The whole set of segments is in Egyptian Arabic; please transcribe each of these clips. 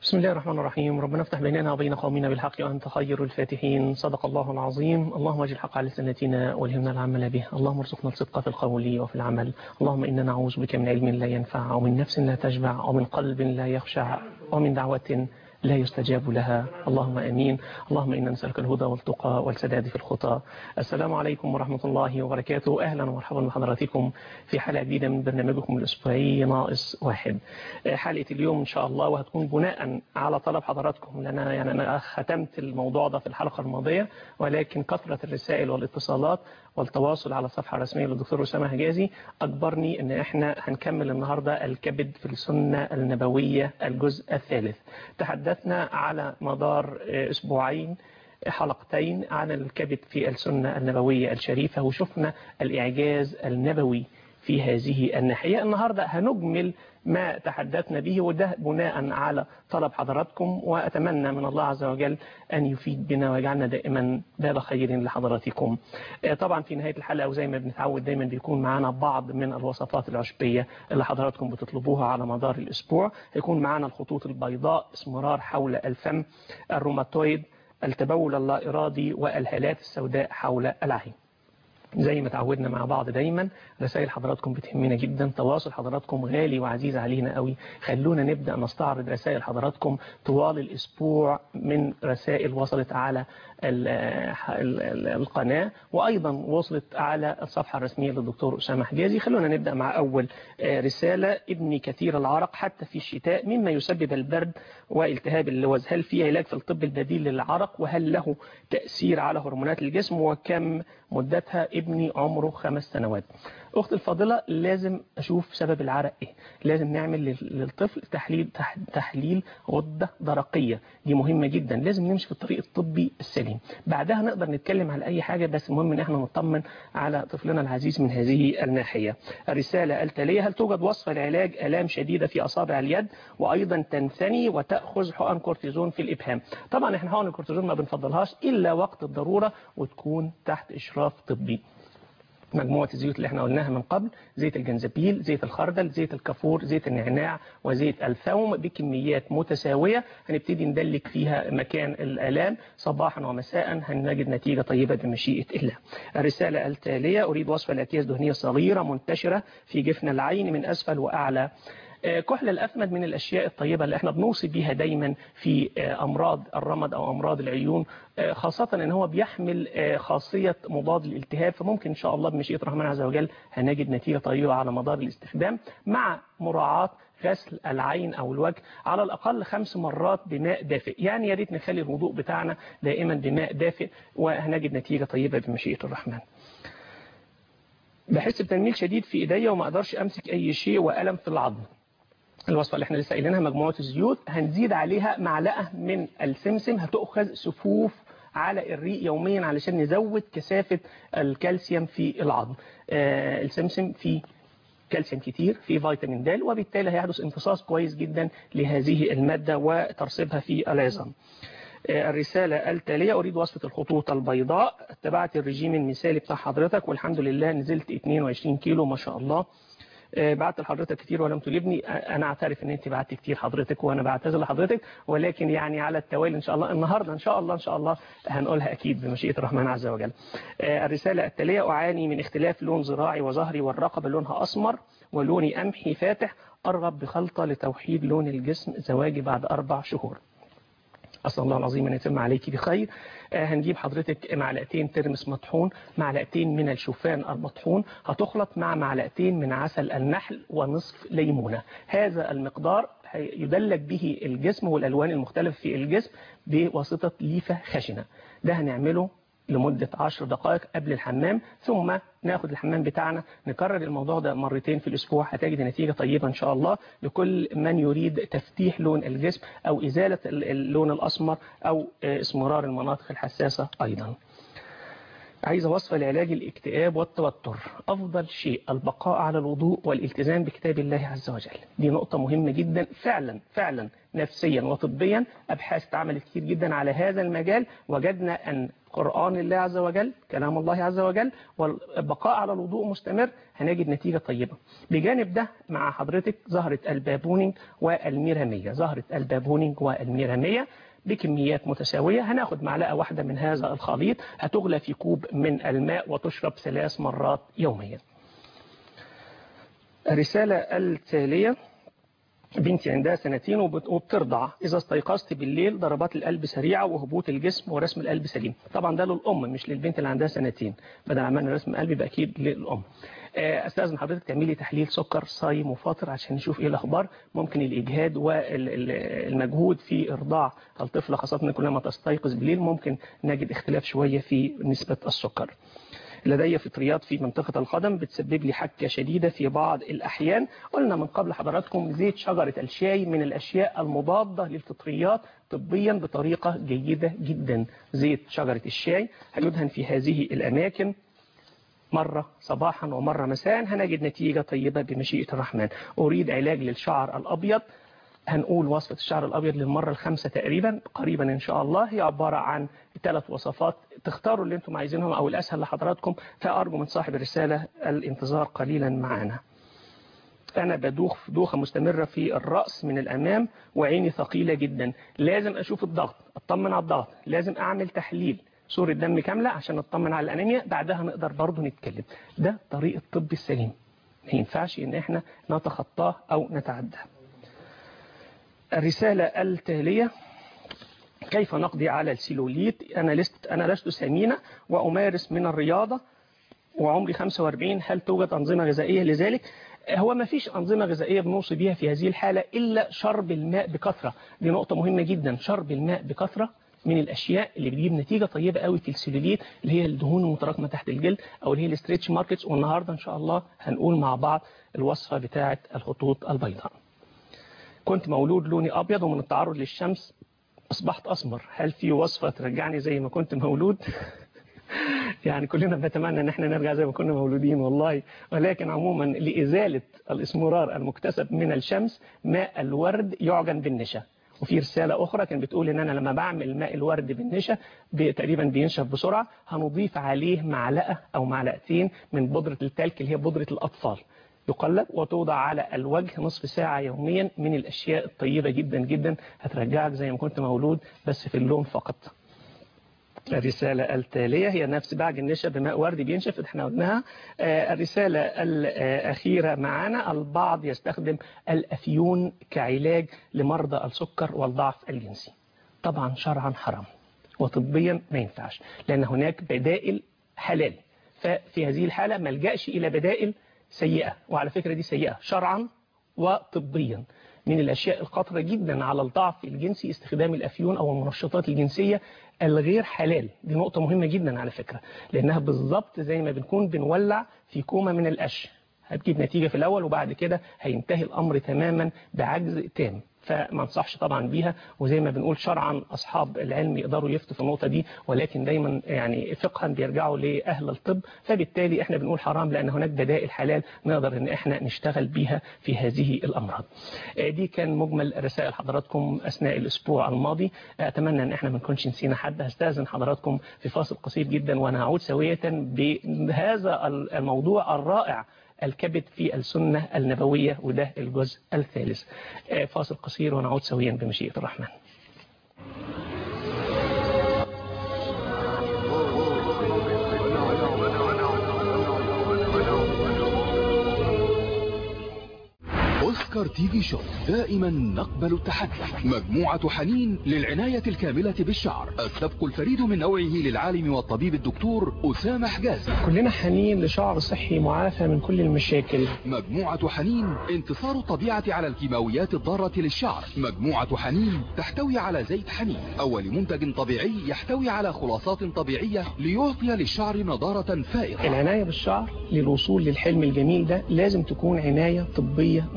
بسم الله الرحمن الرحيم ربنا افتح بيننا وبين قومنا بالحق وأنت خير الفاتحين صدق الله العظيم اللهم اجعل الحق على سنتنا والهمنا العمل به اللهم ارزقنا الصدق في القول وفي العمل اللهم إنا نعوذ بك من علم لا ينفع ومن نفس لا تشبع ومن قلب لا يخشع ومن دعوة لا يستجاب لها اللهم امين اللهم انا نسالك الهدى والتقى والسداد في الخطى السلام عليكم ورحمه الله وبركاته اهلا ومرحبا بحضراتكم في حلقه جديده من برنامجكم الاسبوعي ناقص واحد حلقه اليوم ان شاء الله وهتكون بناء على طلب حضراتكم لان انا يعني انا ختمت الموضوع ده في الحلقه الماضيه ولكن كثره الرسائل والاتصالات والتواصل على الصفحه الرسميه للدكتور اسامه حجازي اجبرني ان احنا هنكمل النهارده الكبد في السنه النبويه الجزء الثالث تحدثنا على مدار اسبوعين حلقتين عن الكبد في السنه النبويه الشريفه وشفنا الاعجاز النبوي في هذه الناحية النهاردة هنجمل ما تحدثنا به وده بناء على طلب حضراتكم وأتمنى من الله عز وجل أن يفيد بنا ويجعلنا دائما باب خير لحضراتكم طبعا في نهاية الحلقة وزي ما بنتعود دايما بيكون معنا بعض من الوصفات العشبية اللي حضراتكم بتطلبوها على مدار الأسبوع يكون معنا الخطوط البيضاء اسمرار حول الفم الروماتويد التبول اللا إرادي والهالات السوداء حول العين زي ما تعودنا مع بعض دايما رسائل حضراتكم بتهمنا جدا تواصل حضراتكم غالي وعزيز علينا قوي خلونا نبدأ نستعرض رسائل حضراتكم طوال الأسبوع من رسائل وصلت على ال ال القناة وأيضا وصلت على الصفحة الرسمية للدكتور أسامة حجازي خلونا نبدأ مع أول رسالة ابني كثير العرق حتى في الشتاء مما يسبب البرد والتهاب اللوز هل في علاج في الطب البديل للعرق وهل له تأثير على هرمونات الجسم وكم مدتها ابني عمره خمس سنوات أخت الفاضلة لازم أشوف سبب العرق إيه لازم نعمل للطفل تحليل تحليل غدة درقية دي مهمة جدا لازم نمشي في الطريق الطبي السليم بعدها نقدر نتكلم على أي حاجة بس المهم إن احنا نطمن على طفلنا العزيز من هذه الناحية الرسالة التالية هل توجد وصفة لعلاج آلام شديدة في أصابع اليد وأيضا تنثني وتأخذ حقن كورتيزون في الإبهام طبعا احنا حقن الكورتيزون ما بنفضلهاش إلا وقت الضرورة وتكون تحت إشراف طبي مجموعة الزيوت اللي احنا قلناها من قبل زيت الجنزبيل زيت الخردل زيت الكافور زيت النعناع وزيت الثوم بكميات متساوية هنبتدي ندلك فيها مكان الآلام صباحا ومساء هنجد نتيجة طيبة بمشيئة الله الرسالة التالية أريد وصفة لأكياس دهنية صغيرة منتشرة في جفن العين من أسفل وأعلى كحل الأثمد من الأشياء الطيبة اللي احنا بنوصي بيها دايما في أمراض الرمد أو أمراض العيون خاصة ان هو بيحمل خاصية مضاد للالتهاب فممكن ان شاء الله بمشيئة الرحمن عز وجل هنجد نتيجة طيبة على مدار الاستخدام مع مراعاة غسل العين أو الوجه على الأقل خمس مرات بماء دافئ يعني يا ريت نخلي الوضوء بتاعنا دائما بماء دافئ وهنجد نتيجة طيبة بمشيئة الرحمن بحس بتنميل شديد في ايديا وما اقدرش امسك اي شيء والم في العظم الوصفة اللي احنا لسه قايلينها مجموعة الزيوت هنزيد عليها معلقة من السمسم هتؤخذ سفوف على الريق يوميا علشان نزود كثافة الكالسيوم في العظم آه السمسم فيه كالسيوم كتير في فيتامين د وبالتالي هيحدث امتصاص كويس جدا لهذه المادة وترسيبها في العظام الرسالة التالية أريد وصفة الخطوط البيضاء اتبعت الرجيم المثالي بتاع حضرتك والحمد لله نزلت 22 كيلو ما شاء الله بعت لحضرتك كتير ولم تجيبني انا اعترف ان انت بعت كتير حضرتك وانا بعتذر لحضرتك ولكن يعني على التوالي ان شاء الله النهارده ان شاء الله ان شاء الله هنقولها اكيد بمشيئه الرحمن عز وجل الرساله التاليه اعاني من اختلاف لون ذراعي وظهري والرقبه لونها اسمر ولوني قمحي فاتح ارغب بخلطه لتوحيد لون الجسم زواجي بعد اربع شهور أسأل الله العظيم أن يتم عليك بخير آه هنجيب حضرتك معلقتين ترمس مطحون معلقتين من الشوفان المطحون هتخلط مع معلقتين من عسل النحل ونصف ليمونة هذا المقدار يدلك به الجسم والألوان المختلفة في الجسم بواسطة ليفة خشنة ده هنعمله لمدة 10 دقائق قبل الحمام ثم ناخد الحمام بتاعنا نكرر الموضوع ده مرتين في الأسبوع هتجد نتيجة طيبة إن شاء الله لكل من يريد تفتيح لون الجسم أو إزالة اللون الأسمر أو اسمرار المناطق الحساسة أيضا عايزة وصفة لعلاج الاكتئاب والتوتر أفضل شيء البقاء على الوضوء والالتزام بكتاب الله عز وجل دي نقطة مهمة جدا فعلا فعلا نفسيا وطبيا أبحاث اتعملت كتير جدا على هذا المجال وجدنا أن قرآن الله عز وجل كلام الله عز وجل والبقاء على الوضوء مستمر هنجد نتيجة طيبة بجانب ده مع حضرتك زهرة البابونينج والميرامية زهرة البابونينج والميرامية بكميات متساوية هناخد معلقة واحدة من هذا الخليط هتغلى في كوب من الماء وتشرب ثلاث مرات يوميا الرسالة التالية بنتي عندها سنتين وبترضع إذا استيقظت بالليل ضربات القلب سريعة وهبوط الجسم ورسم القلب سليم طبعا ده للأم مش للبنت اللي عندها سنتين بدل عملنا رسم قلب يبقى أكيد للأم استاذن حضرتك تعملي تحليل سكر صايم وفاطر عشان نشوف ايه الاخبار ممكن الاجهاد والمجهود في ارضاع الطفله خاصه كل ما تستيقظ بالليل ممكن نجد اختلاف شويه في نسبه السكر لدي فطريات في منطقة القدم بتسبب لي حكة شديدة في بعض الأحيان قلنا من قبل حضراتكم زيت شجرة الشاي من الأشياء المضادة للفطريات طبيا بطريقة جيدة جدا زيت شجرة الشاي هيدهن في هذه الأماكن مرة صباحا ومرة مساء هنجد نتيجة طيبة بمشيئة الرحمن أريد علاج للشعر الأبيض هنقول وصفة الشعر الأبيض للمرة الخامسة تقريبا قريبا إن شاء الله هي عبارة عن ثلاث وصفات تختاروا اللي انتم عايزينهم أو الأسهل لحضراتكم فأرجو من صاحب الرسالة الانتظار قليلا معنا أنا بدوخ دوخة مستمرة في الرأس من الأمام وعيني ثقيلة جدا لازم أشوف الضغط أطمن على الضغط لازم أعمل تحليل صورة دم كاملة عشان نطمن على الأنيميا بعدها نقدر برضه نتكلم ده طريق الطب السليم ما ينفعش ان احنا نتخطاه او نتعداه الرسالة التالية كيف نقضي على السيلوليت أنا لست, أنا لست سمينة وأمارس من الرياضة وعمري 45 هل توجد أنظمة غذائية لذلك هو ما فيش أنظمة غذائية بنوصي بيها في هذه الحالة إلا شرب الماء بكثرة دي نقطة مهمة جدا شرب الماء بكثرة من الاشياء اللي بتجيب نتيجه طيبه قوي في السيلوليت اللي هي الدهون المتراكمه تحت الجلد او اللي هي الاستريتش ماركتس والنهارده ان شاء الله هنقول مع بعض الوصفه بتاعه الخطوط البيضاء كنت مولود لوني ابيض ومن التعرض للشمس اصبحت اسمر هل في وصفه ترجعني زي ما كنت مولود يعني كلنا بنتمنى ان احنا نرجع زي ما كنا مولودين والله ولكن عموما لازاله الاسمرار المكتسب من الشمس ماء الورد يعجن بالنشا وفي رسالة أخرى كان بتقول إن أنا لما بعمل ماء الورد بالنشا تقريبا بينشف بسرعة هنضيف عليه معلقة أو معلقتين من بودرة التلك اللي هي بودرة الأطفال يقلب وتوضع على الوجه نصف ساعة يوميا من الأشياء الطيبة جدا جدا هترجعك زي ما كنت مولود بس في اللون فقط الرسالة التالية هي نفس بعد النشا بماء وردي بينشف احنا قلناها الرسالة الأخيرة معانا البعض يستخدم الأفيون كعلاج لمرضى السكر والضعف الجنسي طبعا شرعا حرام وطبيا ما ينفعش لأن هناك بدائل حلال ففي هذه الحالة ما لجأش إلى بدائل سيئة وعلى فكرة دي سيئة شرعا وطبيا من الأشياء الخطرة جدا على الضعف الجنسي استخدام الأفيون أو المنشطات الجنسية الغير حلال دي نقطة مهمة جدا على فكرة لأنها بالظبط زي ما بنكون بنولع في كومة من القش هتجيب نتيجة في الأول وبعد كده هينتهي الأمر تماما بعجز تام فما انصحش طبعا بيها وزي ما بنقول شرعا أصحاب العلم يقدروا يفتوا في النقطة دي ولكن دايما يعني فقها بيرجعوا لأهل الطب فبالتالي احنا بنقول حرام لأن هناك بدائل حلال نقدر ان احنا نشتغل بيها في هذه الأمراض دي كان مجمل رسائل حضراتكم أثناء الأسبوع الماضي أتمنى ان احنا ما نكونش نسينا حد هستأذن حضراتكم في فاصل قصير جدا ونعود سوية بهذا الموضوع الرائع الكبد في السنة النبوية وده الجزء الثالث فاصل قصير ونعود سويا بمشيئة الرحمن أوسكار تي في شو دائما نقبل التحدي مجموعة حنين للعناية الكاملة بالشعر السبق الفريد من نوعه للعالم والطبيب الدكتور أسامة حجازي كلنا حنين لشعر صحي معافى من كل المشاكل مجموعة حنين انتصار الطبيعة على الكيماويات الضارة للشعر مجموعة حنين تحتوي على زيت حنين أول منتج طبيعي يحتوي على خلاصات طبيعية ليعطي للشعر نضارة فائقة العناية بالشعر للوصول للحلم الجميل ده لازم تكون عناية طبية متكاملة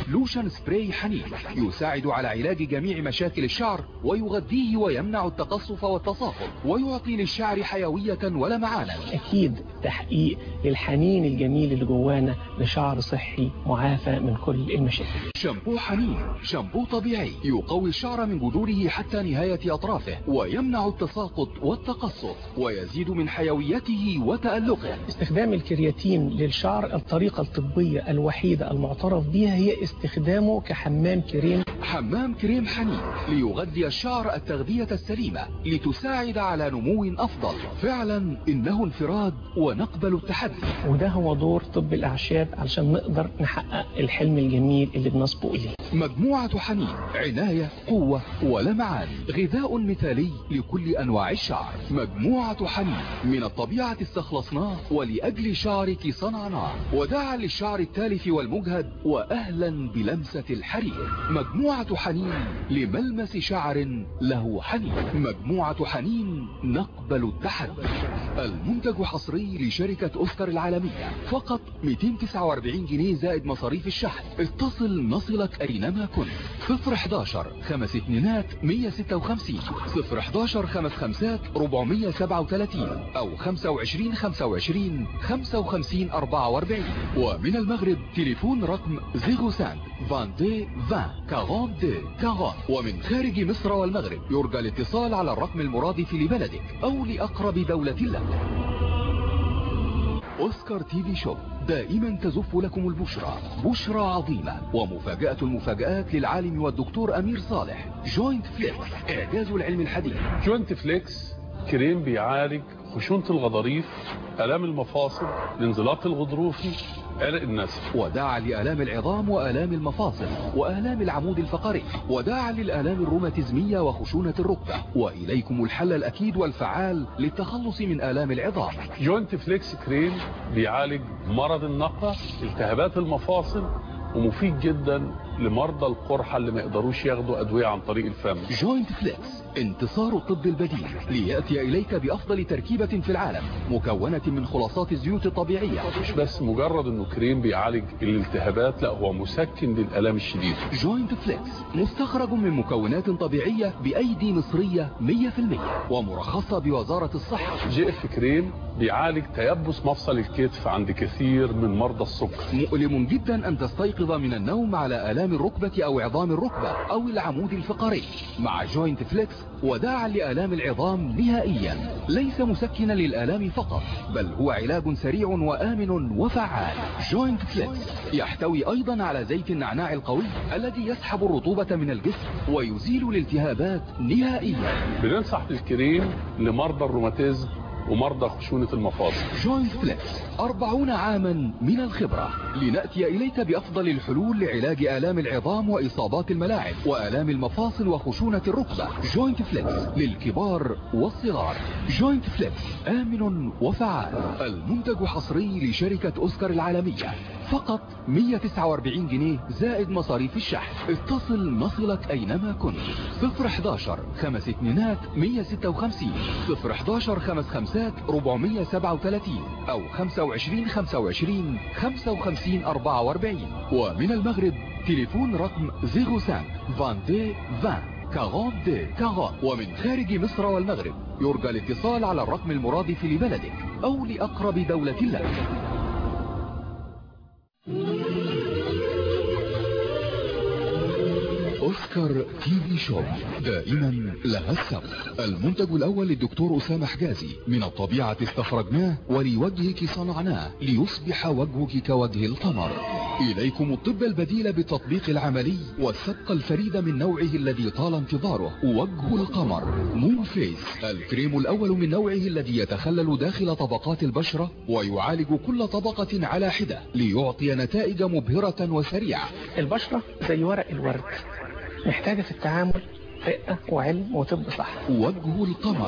لوشن سبراي حنين يساعد على علاج جميع مشاكل الشعر ويغذيه ويمنع التقصف والتصاقل ويعطي للشعر حيوية ولمعانا أكيد تحقيق للحنين الجميل اللي جوانا لشعر صحي معافى من كل المشاكل شامبو حنين شامبو طبيعي يقوي الشعر من جذوره حتى نهاية أطرافه ويمنع التساقط والتقصف ويزيد من حيويته وتألقه استخدام الكرياتين للشعر الطريقة الطبية الوحيدة المعترف بها هي استخدامه كحمام كريم حمام كريم حنين ليغذي الشعر التغذية السليمة لتساعد على نمو أفضل فعلا إنه انفراد ونقبل التحدي وده هو دور طب الأعشاب علشان نقدر نحقق الحلم الجميل اللي بنصبو إليه مجموعة حنين عناية قوة ولمعان غذاء مثالي لكل أنواع الشعر مجموعة حنين من الطبيعة استخلصناه ولأجل شعرك صنعناه وداعا للشعر التالف والمجهد وأهلا بلمسة الحرير مجموعة حنين لملمس شعر له حنين مجموعة حنين نقبل التحدي المنتج حصري لشركة أوسكار العالمية فقط 249 جنيه زائد مصاريف الشحن اتصل نصلك أينما كنت 011 خمس اتنينات 156 011 خمس خمسات 437 أو 25 25 55 44 ومن المغرب تليفون رقم 05 22 20 42 40 ومن خارج مصر والمغرب يرجى الاتصال على الرقم المرادف لبلدك أو لأقرب دولة لك أوسكار تي في شوب دائما تزف لكم البشرى بشرى عظيمة ومفاجأة المفاجآت للعالم والدكتور أمير صالح جوينت فليكس إعجاز العلم الحديث جوينت فليكس كريم بيعالج خشونة الغضاريف آلام المفاصل الانزلاق الغضروفي عرق النسل وداعا لآلام العظام وآلام المفاصل وآلام العمود الفقري وداعا للآلام الروماتيزمية وخشونة الركبة وإليكم الحل الأكيد والفعال للتخلص من آلام العظام جوينت فليكس كريم بيعالج مرض النقرة التهابات المفاصل ومفيد جدا لمرضى القرحة اللي ما يقدروش ياخدوا أدوية عن طريق الفم جوينت فليكس انتصار الطب البديل ليأتي إليك بأفضل تركيبة في العالم مكونة من خلاصات الزيوت الطبيعية مش بس مجرد انه كريم بيعالج الالتهابات لا هو مسكن للآلام الشديدة جوينت فليكس مستخرج من مكونات طبيعية بأيدي مصرية 100% ومرخصة بوزارة الصحة جي اف كريم بيعالج تيبس مفصل الكتف عند كثير من مرضى السكر مؤلم جدا أن تستيقظ من النوم على آلام الركبة أو عظام الركبة أو العمود الفقري مع جوينت فليكس وداعا لآلام العظام نهائيا ليس مسكنا للآلام فقط بل هو علاج سريع وآمن وفعال جوينت فليكس يحتوي أيضا على زيت النعناع القوي الذي يسحب الرطوبة من الجسم ويزيل الالتهابات نهائيا بننصح بالكريم لمرضى الروماتيزم ومرضى خشونة المفاصل جوينت فليكس أربعون عاما من الخبرة لنأتي إليك بأفضل الحلول لعلاج آلام العظام وإصابات الملاعب وآلام المفاصل وخشونة الركبة جوينت فليكس للكبار والصغار جوينت فليكس آمن وفعال المنتج حصري لشركة أوسكار العالمية فقط 149 جنيه زائد مصاريف الشحن اتصل نصلك أينما كنت 011 خمس اتنينات 156 011 خمس خمسات 437 أو 25 25 55 44 ومن المغرب تليفون رقم 05 22 20 42 40 ومن خارج مصر والمغرب يرجى الاتصال على الرقم المرادف لبلدك أو لأقرب دولة لك أوسكار تي في شو دائما لها السبق المنتج الأول للدكتور أسامة حجازي من الطبيعة استخرجناه ولوجهك صنعناه ليصبح وجهك كوجه القمر إليكم الطب البديل بالتطبيق العملي والسبق الفريد من نوعه الذي طال انتظاره وجه القمر مون فيس الكريم الأول من نوعه الذي يتخلل داخل طبقات البشرة ويعالج كل طبقة على حدة ليعطي نتائج مبهرة وسريعة البشرة زي ورق الورد محتاجة في التعامل رقة وعلم وطب صح وجه القمر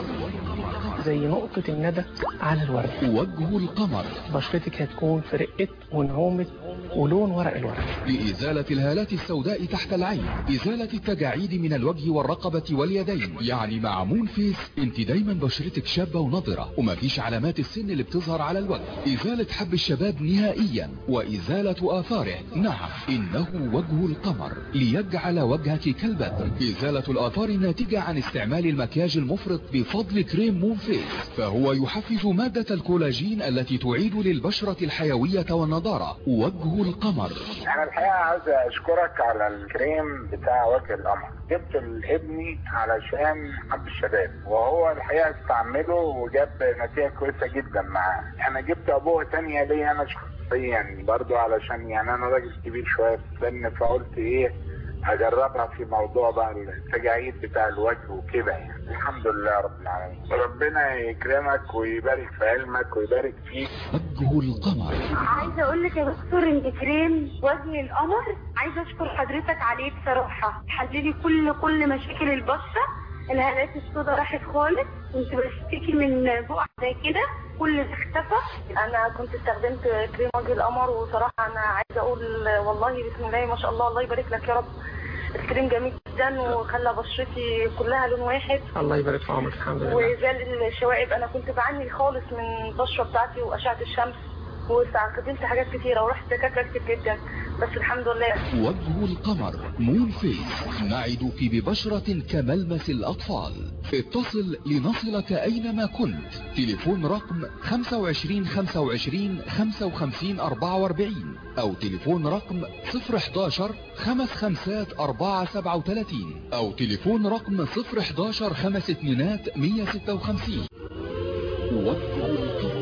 زي نقطة الندى على الورد وجه القمر بشرتك هتكون في رقة ونعومة ولون ورق الورد لإزالة الهالات السوداء تحت العين إزالة التجاعيد من الوجه والرقبة واليدين يعني مع مون فيس انت دايما بشرتك شابة ونضرة ومفيش علامات السن اللي بتظهر على الوجه إزالة حب الشباب نهائيا وإزالة آثاره نعم إنه وجه القمر ليجعل وجهك كالبدر إزالة الآثار الناتجة عن استعمال المكياج المفرط بفضل كريم مون فيس فهو يحفز مادة الكولاجين التي تعيد للبشرة الحيوية والنضارة وجه القمر انا الحقيقه عايز اشكرك على الكريم بتاع وجه القمر جبته لابني علشان حب الشباب وهو الحقيقه استعمله وجاب نتيجه كويسه جدا معاه انا جبت ابوه تانية ليا انا شخصيا برضو علشان يعني انا راجل كبير شويه في السن فقلت ايه اجربها في موضوع بقى التجاعيد بتاع الوجه وكده يعني الحمد لله رب العالمين ربنا يكرمك ويبارك في علمك ويبارك فيك وجه القمر عايزه اقول لك يا دكتور انت كريم وجه القمر عايزه اشكر حضرتك عليه بصراحه حللي كل كل مشاكل البشره الهالات السوداء راحت خالص كنت بشتكي من بقع زي كده كل ده اختفى انا كنت استخدمت كريم وجه القمر وصراحه انا عايزه اقول والله بسم الله ما شاء الله الله يبارك لك يا رب الكريم جميل جدا وخلى بشرتي كلها لون واحد الله يبارك في عمرك الحمد لله وزال الشوائب انا كنت بعاني خالص من البشره بتاعتي واشعه الشمس واستخدمت حاجات كتيره ورحت دكاتره كتير جدا بس الحمد لله وجه القمر مون فيس نعدك ببشرة كملمس الأطفال اتصل لنصلك أينما كنت تليفون رقم 25 25 55 44 أو تليفون رقم 011 خمس خمسات 4 37 أو تليفون رقم 011 خمس اتنينات 156 وجه القمر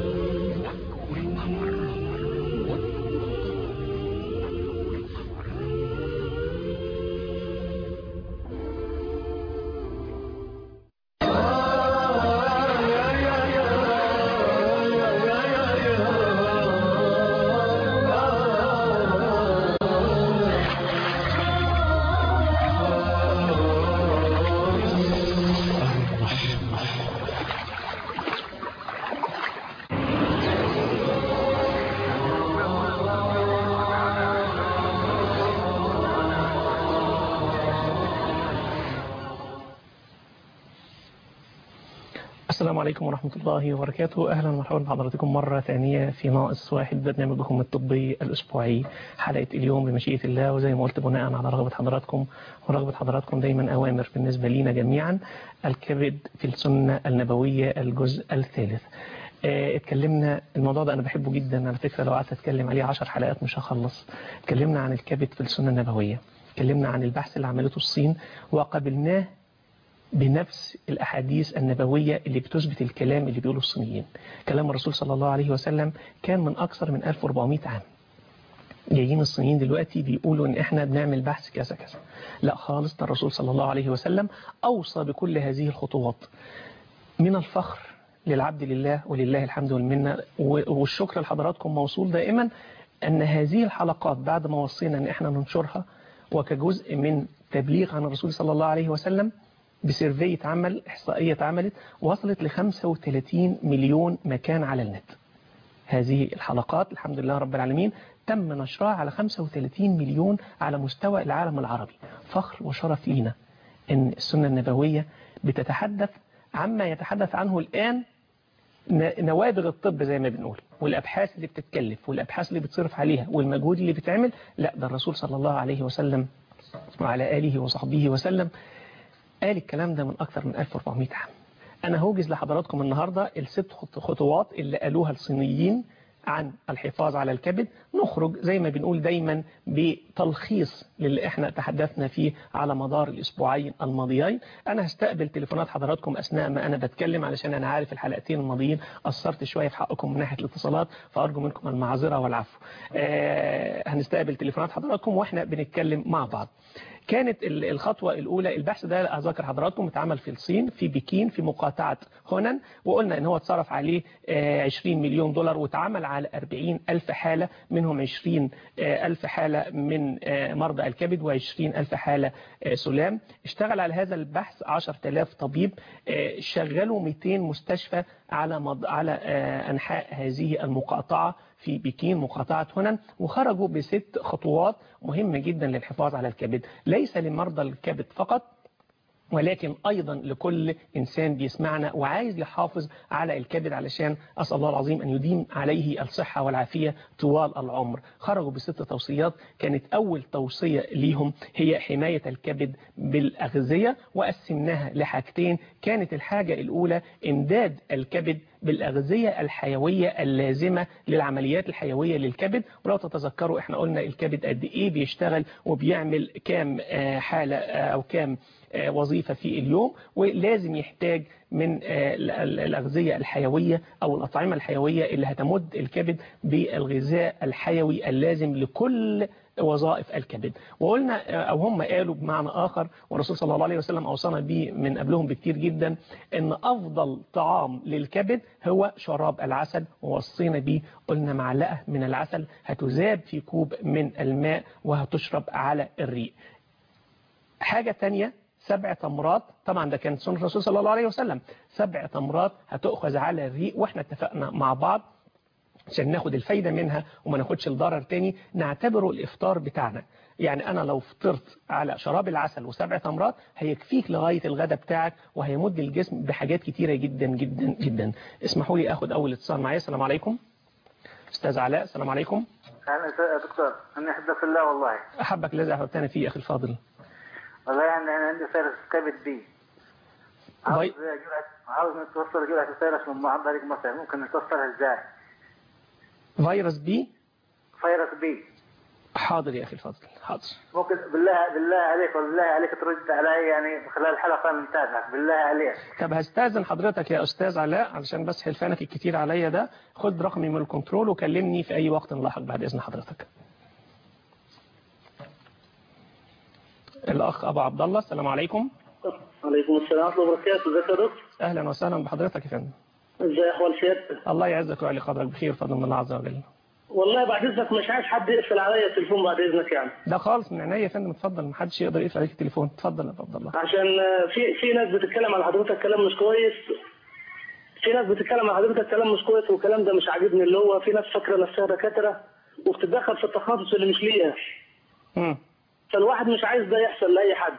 السلام عليكم ورحمة الله وبركاته أهلا ومرحبا بحضراتكم مرة ثانية في ناقص واحد برنامجكم الطبي الأسبوعي حلقة اليوم بمشيئة الله وزي ما قلت بناء على رغبة حضراتكم ورغبة حضراتكم دايما أوامر بالنسبة لينا جميعا الكبد في السنة النبوية الجزء الثالث اه اتكلمنا الموضوع ده انا بحبه جدا على فكره لو قعدت اتكلم عليه 10 حلقات مش هخلص اتكلمنا عن الكبد في السنه النبويه اتكلمنا عن البحث اللي عملته الصين وقابلناه بنفس الأحاديث النبوية اللي بتثبت الكلام اللي بيقوله الصينيين كلام الرسول صلى الله عليه وسلم كان من أكثر من 1400 عام جايين الصينيين دلوقتي بيقولوا ان احنا بنعمل بحث كذا كذا لا خالص ده الرسول صلى الله عليه وسلم أوصى بكل هذه الخطوات من الفخر للعبد لله ولله الحمد والمنة والشكر لحضراتكم موصول دائما أن هذه الحلقات بعد ما وصينا أن احنا ننشرها وكجزء من تبليغ عن الرسول صلى الله عليه وسلم بسيرفي اتعمل إحصائية اتعملت وصلت ل 35 مليون مكان على النت هذه الحلقات الحمد لله رب العالمين تم نشرها على 35 مليون على مستوى العالم العربي فخر وشرف لينا ان السنة النبوية بتتحدث عما يتحدث عنه الآن نوابغ الطب زي ما بنقول والأبحاث اللي بتتكلف والأبحاث اللي بتصرف عليها والمجهود اللي بيتعمل لا ده الرسول صلى الله عليه وسلم وعلى آله وصحبه وسلم قال الكلام ده من أكثر من 1400 عام أنا هوجز لحضراتكم النهاردة الست خطوات اللي قالوها الصينيين عن الحفاظ على الكبد نخرج زي ما بنقول دايما بتلخيص للي احنا تحدثنا فيه على مدار الاسبوعين الماضيين انا هستقبل تليفونات حضراتكم اثناء ما انا بتكلم علشان انا عارف الحلقتين الماضيين قصرت شويه في حقكم من ناحيه الاتصالات فارجو منكم المعذره والعفو آه هنستقبل تليفونات حضراتكم واحنا بنتكلم مع بعض كانت ال- الخطوة الأولى البحث ده أذكر حضراتكم اتعمل في الصين في بكين في مقاطعة هونان وقلنا إن هو اتصرف عليه آه، 20 مليون دولار واتعمل على 40 ألف حالة منهم 20 آه، ألف حالة من آه، مرضى الكبد و20 ألف حالة آه، سلام اشتغل على هذا البحث 10000 طبيب آه، شغلوا 200 مستشفى على مض... على آه، أنحاء هذه المقاطعة في بكين مقاطعة هونان وخرجوا بست خطوات مهمة جدا للحفاظ على الكبد ليس لمرضى الكبد فقط ولكن أيضا لكل إنسان بيسمعنا وعايز يحافظ على الكبد علشان أسأل الله العظيم أن يديم عليه الصحة والعافية طوال العمر خرجوا بست توصيات كانت أول توصية ليهم هي حماية الكبد بالأغذية وقسمناها لحاجتين كانت الحاجة الأولى إمداد الكبد بالأغذية الحيوية اللازمة للعمليات الحيوية للكبد ولو تتذكروا احنا قلنا الكبد قد ايه بيشتغل وبيعمل كام آه، حالة آه، او كام آه، وظيفة في اليوم ولازم يحتاج من آه، ال- ال- الأغذية الحيوية أو الأطعمة الحيوية اللي هتمد الكبد بالغذاء الحيوي اللازم لكل وظائف الكبد وقلنا آه، أو هم قالوا بمعنى آخر والرسول صلى الله عليه وسلم أوصانا به من قبلهم بكتير جدا أن أفضل طعام للكبد هو شراب العسل ووصينا به قلنا معلقة من العسل هتذاب في كوب من الماء وهتشرب على الريق حاجة تانية سبع تمرات طبعا ده كان سنة الرسول صلى الله عليه وسلم سبع تمرات هتأخذ على الريق واحنا اتفقنا مع بعض عشان ناخد الفايدة منها وما ناخدش الضرر تاني نعتبره الإفطار بتاعنا يعني أنا لو فطرت على شراب العسل وسبع تمرات هيكفيك لغاية الغداء بتاعك وهيمد الجسم بحاجات كتيرة جدا جدا جدا اسمحوا لي أخد أول اتصال معايا السلام عليكم أستاذ علاء السلام عليكم اهلا يا دكتور انا احبك في الله والله أحبك الذي أحببتني فيه أخي الفاضل والله يعني انا عندي فيروس كبد بي عاوز باي- جرعه عاوز نتوصل جرعه الفيروس من بعض طريق مصر ممكن نتوصلها ازاي؟ فيروس بي فيروس بي حاضر يا أخي الفاضل حاضر ممكن بالله بالله عليك والله عليك ترد علي يعني خلال الحلقه نتابعك بالله عليك طب هستاذن حضرتك يا أستاذ علاء علشان بس حلفانك الكتير عليا ده خد رقمي من الكنترول وكلمني في أي وقت لاحق بعد إذن حضرتك الأخ أبو عبد الله السلام عليكم وعليكم السلام ورحمه الله وبركاته ازيك يا دكتور؟ أهلا وسهلا بحضرتك يا فندم ازي احوال سيادتك؟ الله يعزك ويعلي قدرك بخير فضل من الله عز وجل والله بعد اذنك مش عايز حد يقفل عليا التليفون بعد اذنك يعني ده خالص من عينيا يا فندم اتفضل محدش يقدر يقفل عليك التليفون اتفضل يا أبو عبد الله عشان في في ناس بتتكلم على حضرتك كلام مش كويس في ناس بتتكلم على حضرتك كلام مش كويس والكلام ده مش عاجبني اللي هو في ناس فاكره نفسها دكاتره وبتتدخل في التخصص اللي مش ليها مم. فالواحد مش عايز ده يحصل لاي حد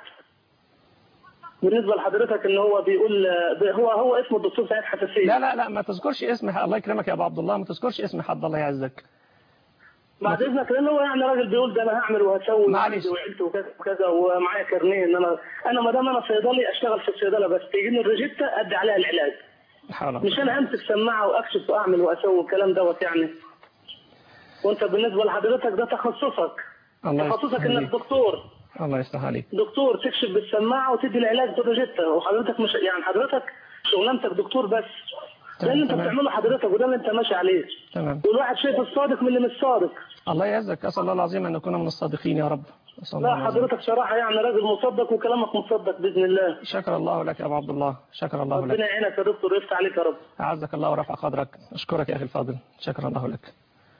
بالنسبه لحضرتك ان هو بيقول هو هو اسمه الدكتور سعيد حساسيه لا لا لا ما تذكرش اسم الله يكرمك يا أبو عبد الله ما تذكرش اسم حد الله يعزك بعد اذنك لان هو يعني راجل بيقول ده انا هعمل وهسوي معلش. وعندي وعيلتي وكذا وكذا ومعايا كارنيه ان انا انا ما دام انا صيدلي اشتغل في الصيدله بس تجيني الروجيتا ادي عليها العلاج حاضر مش انا امسك سماعه واكشف واعمل واسوي الكلام دوت يعني وانت بالنسبه لحضرتك ده تخصصك الله تخصصك يستر انك عليك. دكتور الله يفتح عليك دكتور تكشف بالسماعه وتدي العلاج بالروجيتا وحضرتك مش يعني حضرتك شغلانتك دكتور بس ده اللي انت تمام. بتعمله حضرتك وده اللي انت ماشي عليه تمام والواحد شايف الصادق من اللي مش صادق الله يعزك أسأل الله العظيم أن نكون من الصادقين يا رب أسأل الله لا العظيم. حضرتك صراحه يعني راجل مصدق وكلامك مصدق باذن الله شكر الله لك يا أبو عبد الله شكر الله لك ربنا يعينك يا دكتور ويفتح عليك يا رب أعزك الله ورفع قدرك أشكرك يا أخي الفاضل شكر الله لك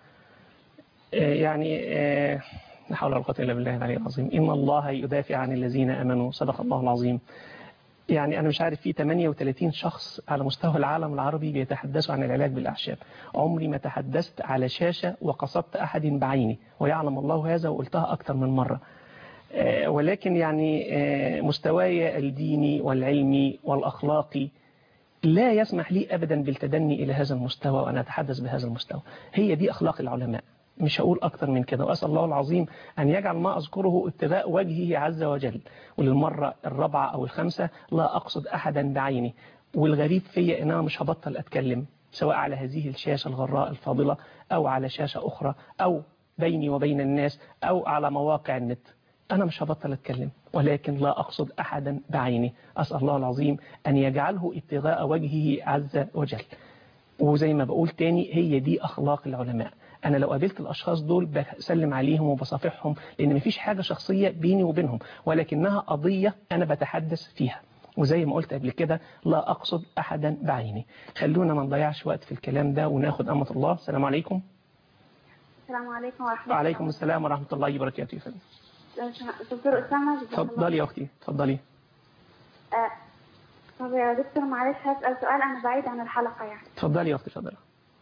آه، يعني آه، لا حول ولا قوة إلا بالله العلي العظيم إن الله يدافع عن الذين آمنوا صدق الله العظيم يعني أنا مش عارف في 38 شخص على مستوى العالم العربي بيتحدثوا عن العلاج بالأعشاب عمري ما تحدثت على شاشة وقصدت أحد بعيني ويعلم الله هذا وقلتها أكثر من مرة آه، ولكن يعني آه، مستواي الديني والعلمي والأخلاقي لا يسمح لي أبدا بالتدني إلى هذا المستوى وأنا أتحدث بهذا المستوى هي دي أخلاق العلماء مش هقول أكتر من كده وأسأل الله العظيم أن يجعل ما أذكره ابتغاء وجهه عز وجل وللمرة الرابعة أو الخامسة لا أقصد أحدا بعيني والغريب فيا أن أنا مش هبطل أتكلم سواء على هذه الشاشة الغراء الفاضلة أو على شاشة أخرى أو بيني وبين الناس أو على مواقع النت أنا مش هبطل أتكلم ولكن لا أقصد أحدا بعيني أسأل الله العظيم أن يجعله ابتغاء وجهه عز وجل وزي ما بقول تاني هي دي أخلاق العلماء انا لو قابلت الاشخاص دول بسلم عليهم وبصافحهم لان مفيش حاجه شخصيه بيني وبينهم ولكنها قضيه انا بتحدث فيها وزي ما قلت قبل كده لا اقصد احدا بعيني خلونا ما نضيعش وقت في الكلام ده وناخد امه الله السلام عليكم السلام عليكم ورحمة الله وعليكم السلام ورحمه الله وبركاته يا فندم دكتور أسامة جزاك الله اتفضلي يا اختي اتفضلي آه، طب يا دكتور معلش هسأل سؤال أنا بعيد عن الحلقة يعني اتفضلي يا اختي اتفضلي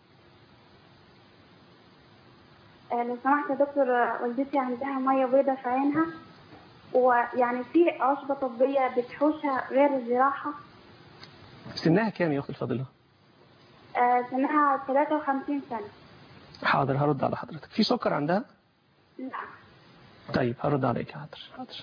آه، لو سمحت يا دكتور آه، والدتي عندها مية بيضة في عينها ويعني في عشبة طبية بتحوشها غير الجراحة سنها كام يا اختي الفاضله آه، سنها 53 سنة حاضر هرد على حضرتك في سكر عندها لا طيب هرد عليك حاضر حاضر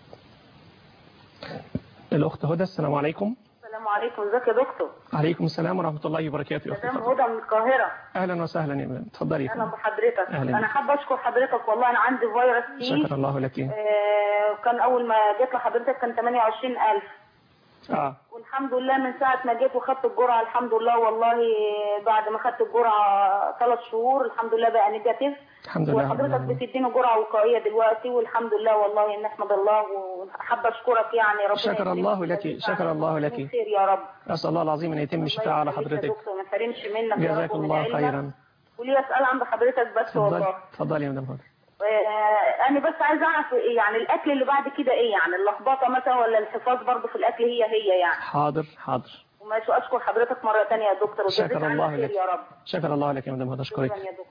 الاخت هدى السلام عليكم السلام عليكم ازيك يا دكتور عليكم السلام ورحمه الله وبركاته يا اختي مدام اتفضلي. هدى من القاهره اهلا وسهلا يا مدام اتفضلي يا اهلا فندم. بحضرتك أهلا. انا حابه اشكر حضرتك والله انا عندي فيروس سي شكر الله لك آه، كان اول ما جيت لحضرتك كان 28000 اه والحمد لله من ساعه ما جيت وخدت الجرعه الحمد لله والله بعد ما خدت الجرعه ثلاث شهور الحمد لله بقى نيجاتيف الحمد لله رب وحضرتك العالمين. بتديني جرعه وقائيه دلوقتي والحمد لله والله نحمد الله وحابه اشكرك يعني ربنا شكر يكرمك الله لك، ويجزيك شكر عنا الله لك. خير يا رب اسال الله العظيم ان يتم الشفاء على الله يخليك يا حضرتك دكتور ما تحرمش منك يا جزاك رب ومن الله علمك. خيرا ولي اسال عند حضرتك بس اتفضلي والله اتفضلي يا مدام هدى آه، انا بس عايزه اعرف إيه يعني الاكل اللي بعد كده ايه يعني اللخبطه مثلا ولا الحفاظ برضه في الاكل هي هي يعني حاضر حاضر وماشي اشكر حضرتك مره ثانيه يا دكتور وجزاك شكر عنا الله خير لك يا رب شكر الله لك يا مدام هدى اشكرك شكرا يا دكتور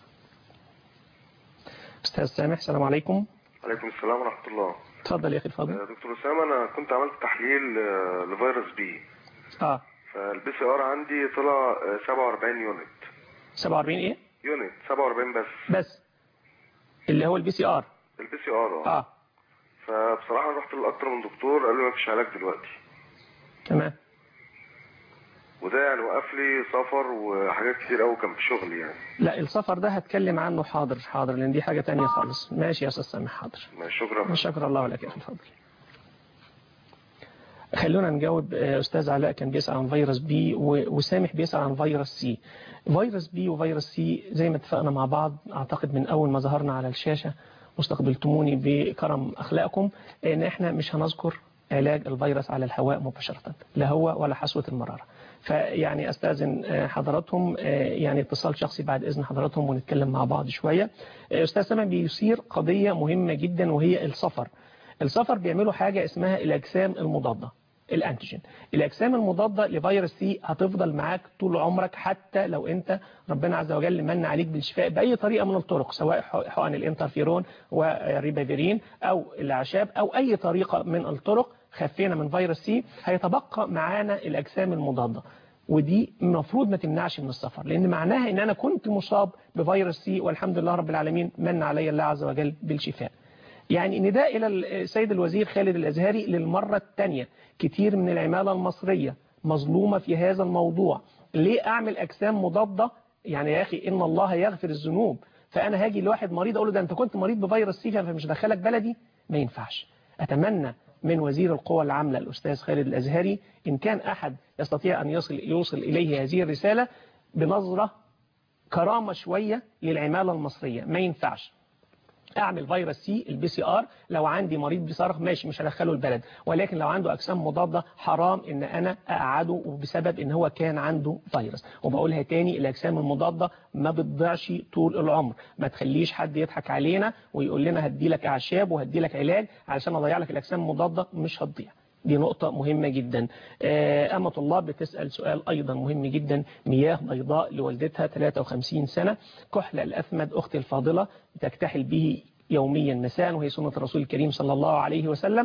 استاذ سامح السلام عليكم عليكم السلام ورحمة الله اتفضل يا اخي الفاضل آه، دكتور أسامة أنا كنت عملت تحليل آه، لفيروس بي اه فالبي سي ار عندي طلع آه، 47 يونت 47 ايه يونت 47 بس بس اللي هو البي سي ار البي سي ار اه اه فبصراحة أنا رحت لأكتر من دكتور قال لي مفيش علاج دلوقتي تمام وده يعني وقف لي سفر وحاجات كتير قوي كان في شغلي يعني لا السفر ده هتكلم عنه حاضر حاضر لان دي حاجة تانية خالص ماشي يا استاذ سامح حاضر ما شكرا شكر الله لك يا اخي الفاضل خلونا نجاوب آه، استاذ علاء كان بيسأل عن فيروس بي و- وسامح بيسأل عن فيروس سي فيروس بي وفيروس سي زي ما اتفقنا مع بعض اعتقد من اول ما ظهرنا على الشاشة واستقبلتموني بكرم اخلاقكم ان احنا مش هنذكر علاج الفيروس على الهواء مباشرة لا هو ولا حسوة المرارة فيعني استاذن آه، حضراتهم آه، يعني اتصال شخصي بعد اذن حضراتهم ونتكلم مع بعض شوية آه، استاذ سامح بيثير قضية مهمة جدا وهي السفر السفر بيعملوا حاجة اسمها الأجسام المضادة الأنتيجين الأجسام المضادة لفيروس سي هتفضل معاك طول عمرك حتى لو أنت ربنا عز وجل من عليك بالشفاء بأي طريقة من الطرق سواء حقن الانترفيرون والريبافيرين أو الأعشاب أو أي طريقة من الطرق خفينا من فيروس سي هيتبقى معانا الأجسام المضادة ودي المفروض ما تمنعش من السفر لان معناها ان انا كنت مصاب بفيروس سي والحمد لله رب العالمين من علي الله عز وجل بالشفاء يعني نداء إلى السيد الوزير خالد الأزهري للمرة الثانية كتير من العمالة المصرية مظلومة في هذا الموضوع ليه أعمل أجسام مضادة يعني يا أخي إن الله يغفر الذنوب فأنا هاجي لواحد مريض أقول له ده أنت كنت مريض بفيروس سي فمش دخلك بلدي ما ينفعش أتمنى من وزير القوى العاملة الأستاذ خالد الأزهري إن كان أحد يستطيع أن يصل, يوصل إليه هذه الرسالة بنظرة كرامة شوية للعمالة المصرية ما ينفعش اعمل فيروس سي البي سي ار لو عندي مريض بصرخ ماشي مش هدخله البلد ولكن لو عنده اجسام مضاده حرام ان انا اقعده بسبب ان هو كان عنده فيروس وبقولها تاني الاجسام المضاده ما بتضيعش طول العمر ما تخليش حد يضحك علينا ويقول لنا هدي لك اعشاب وهدي لك علاج علشان اضيع لك الاجسام المضاده مش هتضيع دي نقطة مهمة جدا أمة الله بتسأل سؤال أيضا مهم جدا مياه بيضاء لوالدتها 53 سنة كحل الأثمد أختي الفاضلة تكتحل به يوميا مساء وهي سنة الرسول الكريم صلى الله عليه وسلم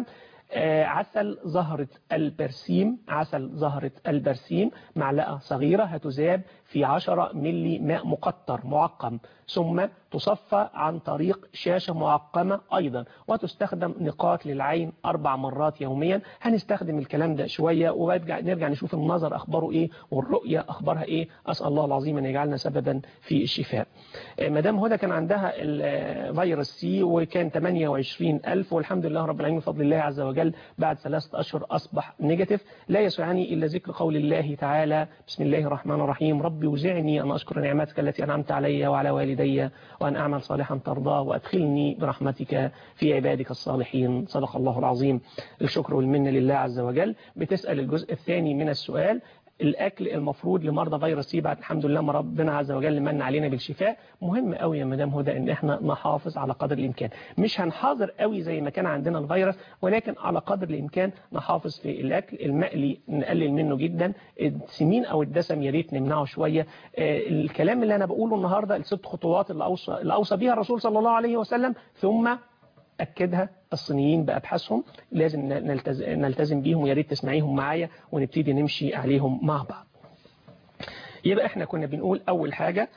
عسل زهرة البرسيم عسل زهرة البرسيم معلقة صغيرة هتذاب في 10 ملي ماء مقطر معقم ثم تصفى عن طريق شاشة معقمة أيضا وتستخدم نقاط للعين أربع مرات يوميا هنستخدم الكلام ده شوية ونرجع نرجع نشوف النظر أخباره إيه والرؤية أخبارها إيه أسأل الله العظيم أن يجعلنا سببا في الشفاء مدام هدى كان عندها الفيروس سي وكان 28 ألف والحمد لله رب العالمين بفضل الله عز وجل وجل بعد ثلاثة أشهر أصبح نيجاتيف لا يسعني إلا ذكر قول الله تعالى بسم الله الرحمن الرحيم رب وزعني أن أشكر نعمتك التي أنعمت علي وعلى والدي وأن أعمل صالحا ترضاه وأدخلني برحمتك في عبادك الصالحين صدق الله العظيم الشكر والمنة لله عز وجل بتسأل الجزء الثاني من السؤال الاكل المفروض لمرضى فيروس سي بعد الحمد لله ما ربنا عز وجل من علينا بالشفاء مهم قوي يا مدام هدى ان احنا نحافظ على قدر الامكان مش هنحاضر قوي زي ما كان عندنا الفيروس ولكن على قدر الامكان نحافظ في الاكل المقلي نقلل منه جدا السمين او الدسم يا ريت نمنعه شويه آه الكلام اللي انا بقوله النهارده الست خطوات اللي اوصى اللي اوصى بيها الرسول صلى الله عليه وسلم ثم أكدها الصينيين بأبحاثهم لازم نلتزم, نلتزم بيهم ويا ريت تسمعيهم معايا ونبتدي نمشي عليهم مع بعض يبقى احنا كنا بنقول اول حاجة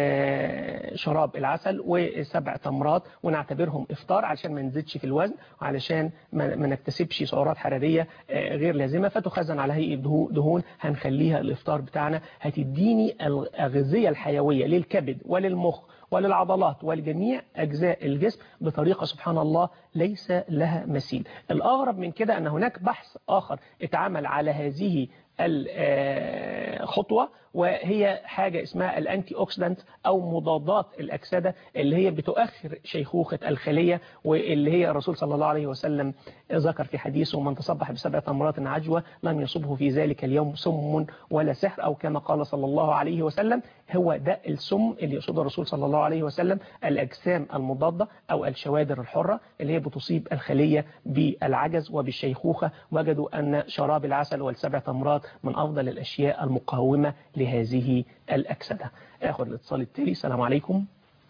شراب العسل وسبع تمرات ونعتبرهم افطار علشان ما نزيدش في الوزن وعلشان ما نكتسبش سعرات حرارية غير لازمة فتخزن على هيئة دهون هنخليها الافطار بتاعنا هتديني الأغذية الحيوية للكبد وللمخ وللعضلات ولجميع أجزاء الجسم بطريقة سبحان الله ليس لها مثيل الأغرب من كده أن هناك بحث آخر اتعمل على هذه الخطوة وهي حاجة اسمها الانتي اوكسيدانت او مضادات الاكسدة اللي هي بتؤخر شيخوخة الخلية واللي هي الرسول صلى الله عليه وسلم ذكر في حديثه من تصبح بسبع تمرات عجوة لم يصبه في ذلك اليوم سم ولا سحر او كما قال صلى الله عليه وسلم هو ده السم اللي يقصده الرسول صلى الله عليه وسلم الاجسام المضادة او الشوادر الحرة اللي هي بتصيب الخلية بالعجز وبالشيخوخة وجدوا ان شراب العسل والسبع تمرات من افضل الاشياء المقاومة لهذه الأكسدة آخر الاتصال التالي السلام عليكم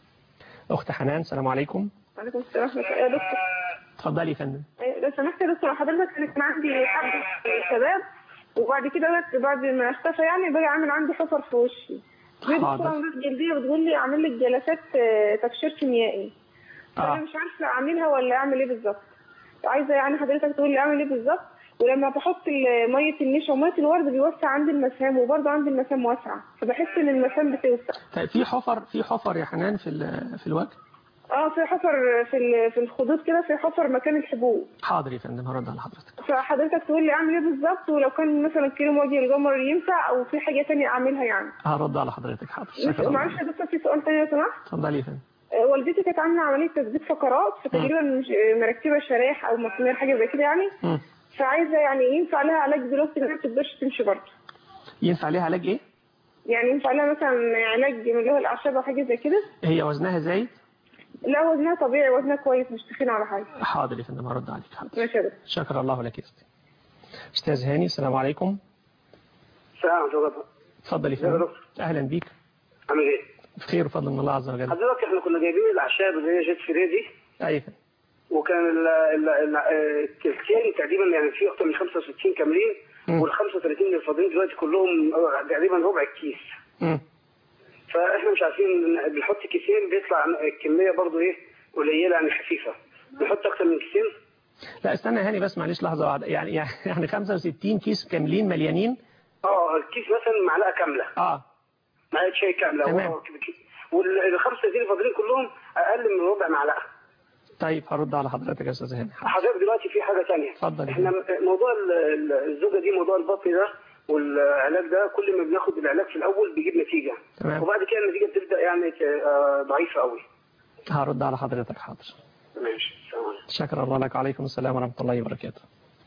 أخت حنان السلام عليكم وعليكم السلام يا دكتور اتفضلي يا فندم لو سمحت يا دكتور حضرتك كانت عندي حد شباب وبعد كده بعد ما اختفى يعني بقى عامل عندي حفر في وشي حاضر جلديه بتقول لي اعمل لك جلسات تبشير كيميائي آه. انا مش عارفه اعملها ولا اعمل ايه بالظبط عايزه يعني حضرتك تقول لي اعمل ايه بالظبط ولما بحط ميه النشا وميه الورد بيوسع عندي المسام وبرضه عندي المسام واسعه فبحس ان المسام بتوسع طيب في حفر في حفر يا حنان في في الوجه اه في حفر في في الخدود كده في حفر مكان الحبوب حاضر يا فندم هرد على حضرتك فحضرتك تقول لي اعمل ايه بالظبط ولو كان مثلا كريم وجه القمر ينفع او في حاجه ثانيه اعملها يعني هرد على حضرتك حاضر شكرا معلش يا دكتور في سؤال ثاني لو سمحت اتفضلي يا فندم والدتي كانت عامله عمليه تثبيت فقرات فتقريبا مركبه شرايح او مسامير حاجه زي كده يعني م. فعايزه يعني ينفع لها علاج دلوقتي ما تقدرش تمشي برضه ينفع لها علاج ايه يعني ينفع لها مثلا علاج من اللي هو الاعشاب او حاجه زي كده هي وزنها زايد لا وزنها طبيعي وزنها كويس مش تخين على حاجه حاضر يا فندم هرد عليك حاضر ماشي يا دكتور شكر الله لك يا ستي استاذ هاني السلام عليكم السلام عليكم اتفضل يا فندم اهلا بيك عامل ايه بخير وفضل من الله عز وجل حضرتك احنا كنا جايبين الاعشاب اللي هي جيت فري دي ايوه وكان ال ال ال الكيلتين تقريبا يعني في اكتر من 65 كاملين وال 35 اللي فاضلين دلوقتي كلهم تقريبا ربع الكيس امم فاحنا مش عارفين بنحط كيسين بيطلع الكميه برضو ايه قليله يعني خفيفه نحط اكتر من كيسين لا استنى هاني بس معلش لحظه واحده يعني يعني 65 كيس كاملين مليانين اه الكيس مثلا معلقه كامله اه معلقه شاي كامله تمام وال 35 اللي فاضلين كلهم اقل من ربع معلقه طيب هرد على حضرتك يا استاذ هاني حضرتك دلوقتي في حاجه ثانيه اتفضل احنا موضوع الزوجه دي موضوع البطن ده والعلاج ده كل ما بناخد العلاج في الاول بيجيب نتيجه تمام. وبعد كده النتيجه بتبدا يعني ضعيفه قوي هرد على حضرتك حاضر ماشي السلام شكرا الله لك وعليكم السلام ورحمه الله وبركاته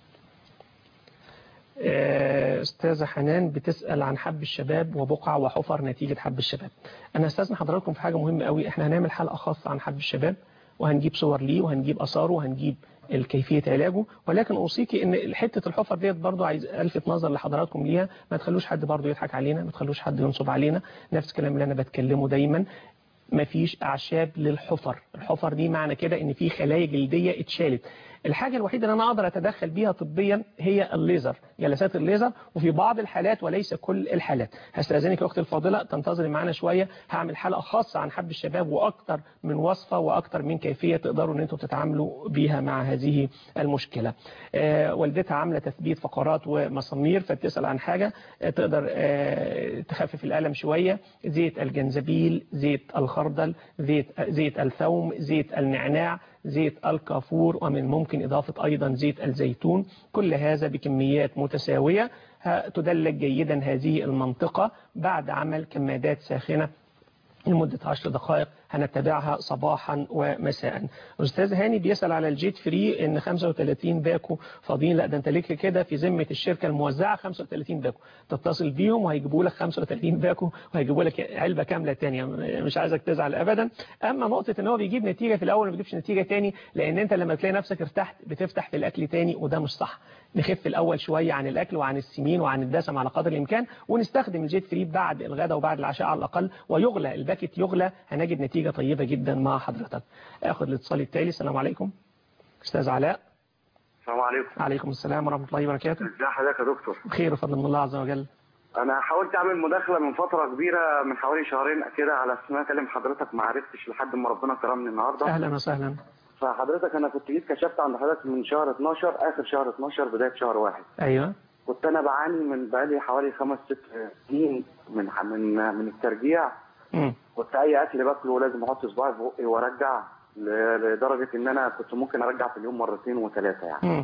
استاذه حنان بتسال عن حب الشباب وبقع وحفر نتيجه حب الشباب انا استاذن حضراتكم في حاجه مهمه قوي احنا هنعمل حلقه خاصه عن حب الشباب وهنجيب صور ليه وهنجيب اثاره وهنجيب كيفية علاجه ولكن أوصيكي ان حتة الحفر ديت برضو عايز ألفت نظر لحضراتكم ليها ما تخلوش حد برضو يضحك علينا ما تخلوش حد ينصب علينا نفس الكلام اللي أنا بتكلمه دايما مفيش أعشاب للحفر الحفر دي معنى كده ان في خلايا جلدية اتشالت الحاجة الوحيدة اللي أنا أقدر أتدخل بيها طبيا هي الليزر جلسات الليزر وفي بعض الحالات وليس كل الحالات هستأذنك يا أختي الفاضلة تنتظري معانا شوية هعمل حلقة خاصة عن حب الشباب وأكتر من وصفة وأكتر من كيفية تقدروا أن أنتم تتعاملوا بيها مع هذه المشكلة آه والدتها عاملة تثبيت فقرات ومسامير فبتسأل عن حاجة آه تقدر آه تخفف الألم شوية زيت الجنزبيل زيت الخردل زيت, زيت الثوم زيت النعناع زيت الكافور ومن الممكن إضافة أيضا زيت الزيتون كل هذا بكميات متساوية ه- تدلك جيدا هذه المنطقة بعد عمل كمادات ساخنة لمدة عشر دقائق هنتبعها صباحا ومساء أستاذ هاني بيسأل على الجيت فري إن 35 باكو فاضيين لا ده أنت ليك كده في ذمة الشركة الموزعة 35 باكو تتصل بيهم وهيجيبوا لك 35 باكو وهيجيبوا لك علبة كاملة تانية مش عايزك تزعل أبدا أما نقطة إن هو بيجيب نتيجة في الأول ما بيجيبش نتيجة تاني لأن أنت لما تلاقي نفسك ارتحت بتفتح في الأكل تاني وده مش صح نخف الأول شوية عن الأكل وعن السمين وعن الدسم على قدر الإمكان ونستخدم الجيت فري بعد الغداء وبعد العشاء على الأقل ويغلى الباكت يغلى هنجد نتيجة طيبة جدا مع حضرتك أخذ الاتصال التالي السلام عليكم أستاذ علاء السلام عليكم عليكم السلام ورحمة الله وبركاته ازي حضرتك يا دكتور بخير وفضل من الله عز وجل انا حاولت اعمل مداخله من فتره كبيره من حوالي شهرين كده على اساس ان أنا اكلم حضرتك ما عرفتش لحد ما ربنا كرمني النهارده أهلا وسهلا فحضرتك انا كنت جيت كشفت عند حضرتك من شهر 12 اخر شهر 12 بدايه شهر واحد أيوة كنت انا بعاني من بقالي حوالي خمس ست سنين من من من الترجيع مم. كنت اي اكل باكله لازم احط صباعي في بقي وارجع ل- لدرجه ان انا كنت ممكن ارجع في اليوم مرتين وثلاثه يعني مم.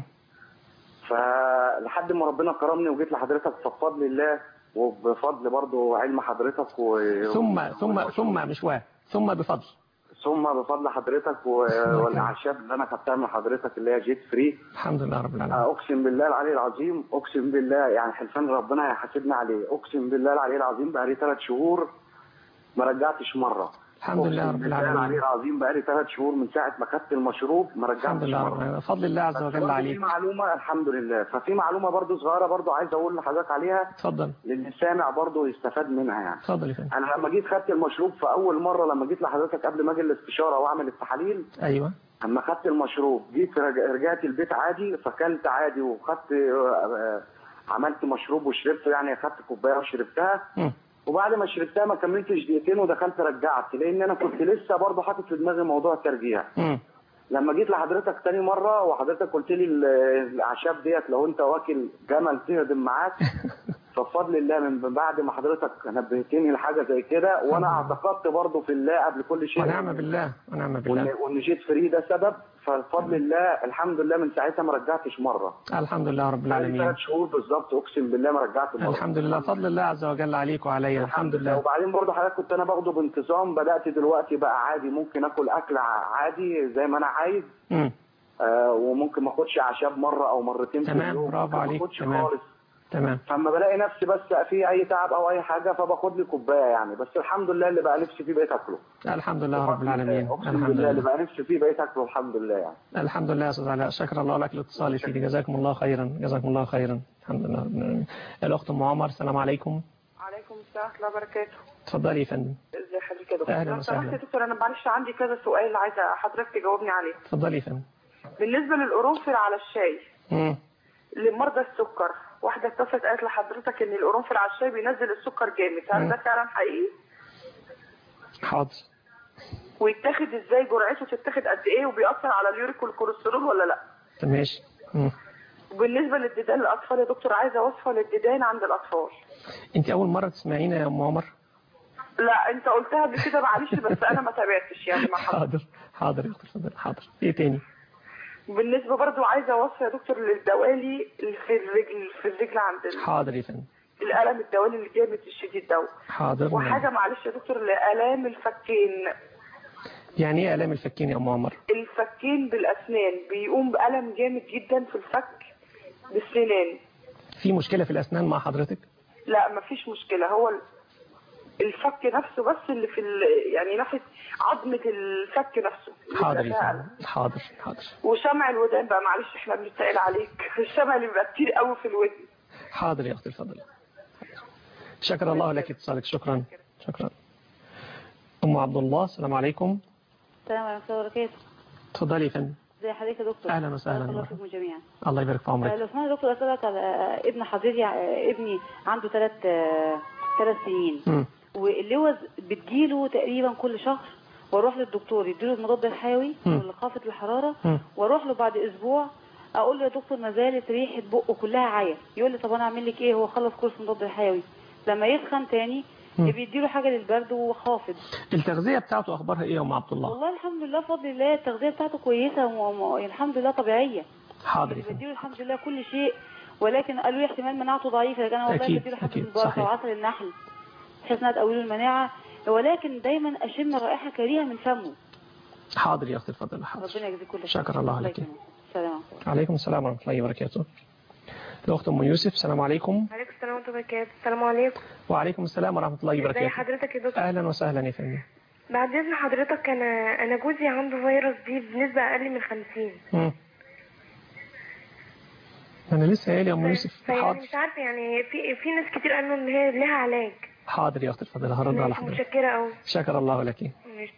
فلحد ما ربنا كرمني وجيت لحضرتك فبفضل الله وبفضل برضو علم حضرتك و... ثم ثم ثم مش واحد ثم بفضل ثم بفضل حضرتك و... والاعشاب اللي انا خدتها من حضرتك اللي هي جيت فري الحمد لله رب العالمين اقسم بالله العلي العظيم اقسم بالله يعني حلفان ربنا هيحاسبنا عليه اقسم بالله العلي العظيم بقالي ثلاث شهور ما رجعتش مره الحمد لله أقسم رب بالله العلي العالمين العظيم بقالي ثلاث شهور من ساعه ما خدت المشروب ما رجعتش الحمد لله رب مره العالمين فضل الله عز بس وجل برضه في عليك معلومه الحمد لله ففي معلومه برضو صغيره برضو عايز اقول لحضرتك عليها اتفضل للي سامع برضو يستفاد منها يعني اتفضل يا فندم انا لما جيت خدت المشروب في اول مره لما جيت لحضرتك قبل ما اجي الاستشاره واعمل التحاليل أيوة اما خدت المشروب جيت رج- رجعت البيت عادي فكلت عادي وخدت آه، آه، عملت مشروب وشربت يعني خدت كوبايه وشربتها مم. وبعد ما شربتها ما كملتش دقيقتين ودخلت رجعت لان انا كنت لسه برضه حاطط في دماغي موضوع الترجيع مم. لما جيت لحضرتك تاني مره وحضرتك قلت لي ال- الاعشاب ديت لو انت واكل جمل تهضم معاك فبفضل الله من بعد ما حضرتك نبهتني لحاجه زي كده وانا اعتقدت برضه في الله قبل كل شيء ونعم بالله ونعم وان بالله وان جيت فري ده سبب فبفضل الله الحمد لله من ساعتها ما رجعتش مره الحمد لله رب بقالي العالمين ثلاث شهور بالظبط اقسم بالله ما رجعت مره الحمد لله فضل الله عز وجل عليك وعلي الحمد لله وبعدين برضه حضرتك كنت انا باخده بانتظام بدات دلوقتي بقى عادي ممكن اكل اكل ع- عادي زي ما انا عايز مم. آه وممكن ما اخدش اعشاب مره او مرتين في تمام، اليوم برافو ممكن ما عليك، اخدش تمام. خالص تمام فلما بلاقي نفسي بس في اي تعب او اي حاجه فباخد لي كوبايه يعني بس الحمد لله اللي بقى نفسي فيه بقيت اكله الحمد لله رب العالمين اقسم الحمد بالله اللي لله بقى نفسي فيه بقيت اكله الحمد لله يعني الحمد لله يا استاذ علاء شكر الله لك الاتصال يا سيدي جزاكم الله خيرا جزاكم الله خيرا الحمد لله رب العالمين. الاخت ام عمر السلام عليكم عليكم السلام ورحمة الله وبركاته اتفضلي يا فندم ازي حضرتك يا دكتور أهلا لو وسهلا. سمحت يا دكتور انا معلش عندي كذا سؤال عايزه حضرتك تجاوبني عليه اتفضلي يا فندم بالنسبه للقرنفل على الشاي مم. لمرضى السكر واحده اتصلت قالت لحضرتك ان القرنفل على الشاي بينزل السكر جامد هل ده فعلا حقيقي حاضر ويتاخد ازاي جرعته تتاخد قد ايه وبيأثر على اليوريك والكوليسترول ولا لا ماشي مم. وبالنسبه للديدان للاطفال يا دكتور عايزه وصفه للديدان عند الاطفال انت اول مره تسمعينا يا ام عمر لا انت قلتها قبل كده معلش بس انا ما تابعتش يعني مع حضرتك حاضر حاضر يا اختي اتفضلي حاضر ايه تاني بالنسبه برضو عايزه وصفه يا دكتور للدوالي اللي في الرجل في الرجل عند ال- حاضر يا فندم الالم الدوالي اللي جامد الشديد ده حاضر وحاجه معلش يا دكتور لالام الفكين يعني ايه الام الفكين يا ام عمر الفكين بالاسنان بيقوم بالم جامد جدا في الفك بالسنان في مشكله في الاسنان مع حضرتك لا مفيش مشكله هو ال- الفك نفسه بس اللي في ال... يعني ناحيه عظمه الفك نفسه اللي حاضر بيبقى يا فيها فندم حاضر حاضر وشمع الودان بقى معلش احنا بنتقل عليك الشمع اللي بيبقى كتير قوي في الودن حاضر يا اختي الفضل شكر الله لك اتصالك شكرا شكرا ام عبد الله السلام عليكم السلام عليكم ورحمة الله وبركاته اتفضلي يا فندم ازي حضرتك يا دكتور أهلا وسهلا. بارك الله فيكم جميعا الله يبارك في آه، عمرك لو سمحت يا دكتور اسالك على آه، ابن حضرتي آه، ابني عنده ثلاث ثلاث سنين مم. واللوز بتجيله تقريبا كل شهر واروح للدكتور يديله المضاد الحيوي مم. لخافض الحراره مم. واروح له بعد اسبوع اقول له يا دكتور ما زالت ريحه بقه كلها عيا يقول لي طب انا اعمل لك ايه هو خلص كورس مضاد الحيوي لما يسخن تاني مم. بيديله حاجه للبرد وخافض التغذية بتاعته أخبارها إيه يا أم عبد الله والله الحمد لله بفضل الله التغذيه بتاعته كويسه والحمد لله طبيعيه حاضر يا فندم. بديله الحمد لله كل شيء ولكن قالوا لي احتمال مناعته ضعيفه لكن انا والله أكيد، بديله حبه أكيد، البركه صحيح. وعسل النحل بحيث انها تقوي له المناعه ولكن دايما اشم رائحه كريهه من فمه حاضر يا أختي الفضل حاضر ربنا يجزيك كل خير شكر الله لك يكرمك. سلام عليكم السلام ورحمة الله وبركاته الأخت أم يوسف السلام عليكم عليكم السلام ورحمة الله وبركاته السلام عليكم وعليكم السلام ورحمة الله ازي وبركاته حضرتك يا دكتور أهلا وسهلا يا فندم بعد اذن حضرتك انا انا جوزي عنده فيروس بي بنسبة اقل من 50 مم. أنا لسه قايل يا أم يوسف فيعني حاضر مش عارفة يعني في في ناس كتير قالوا ان هي لها علاج حاضر يا أختي الفضل هرد على ماشي، حضرتك متشكرة قوي شكر الله لك ماشي.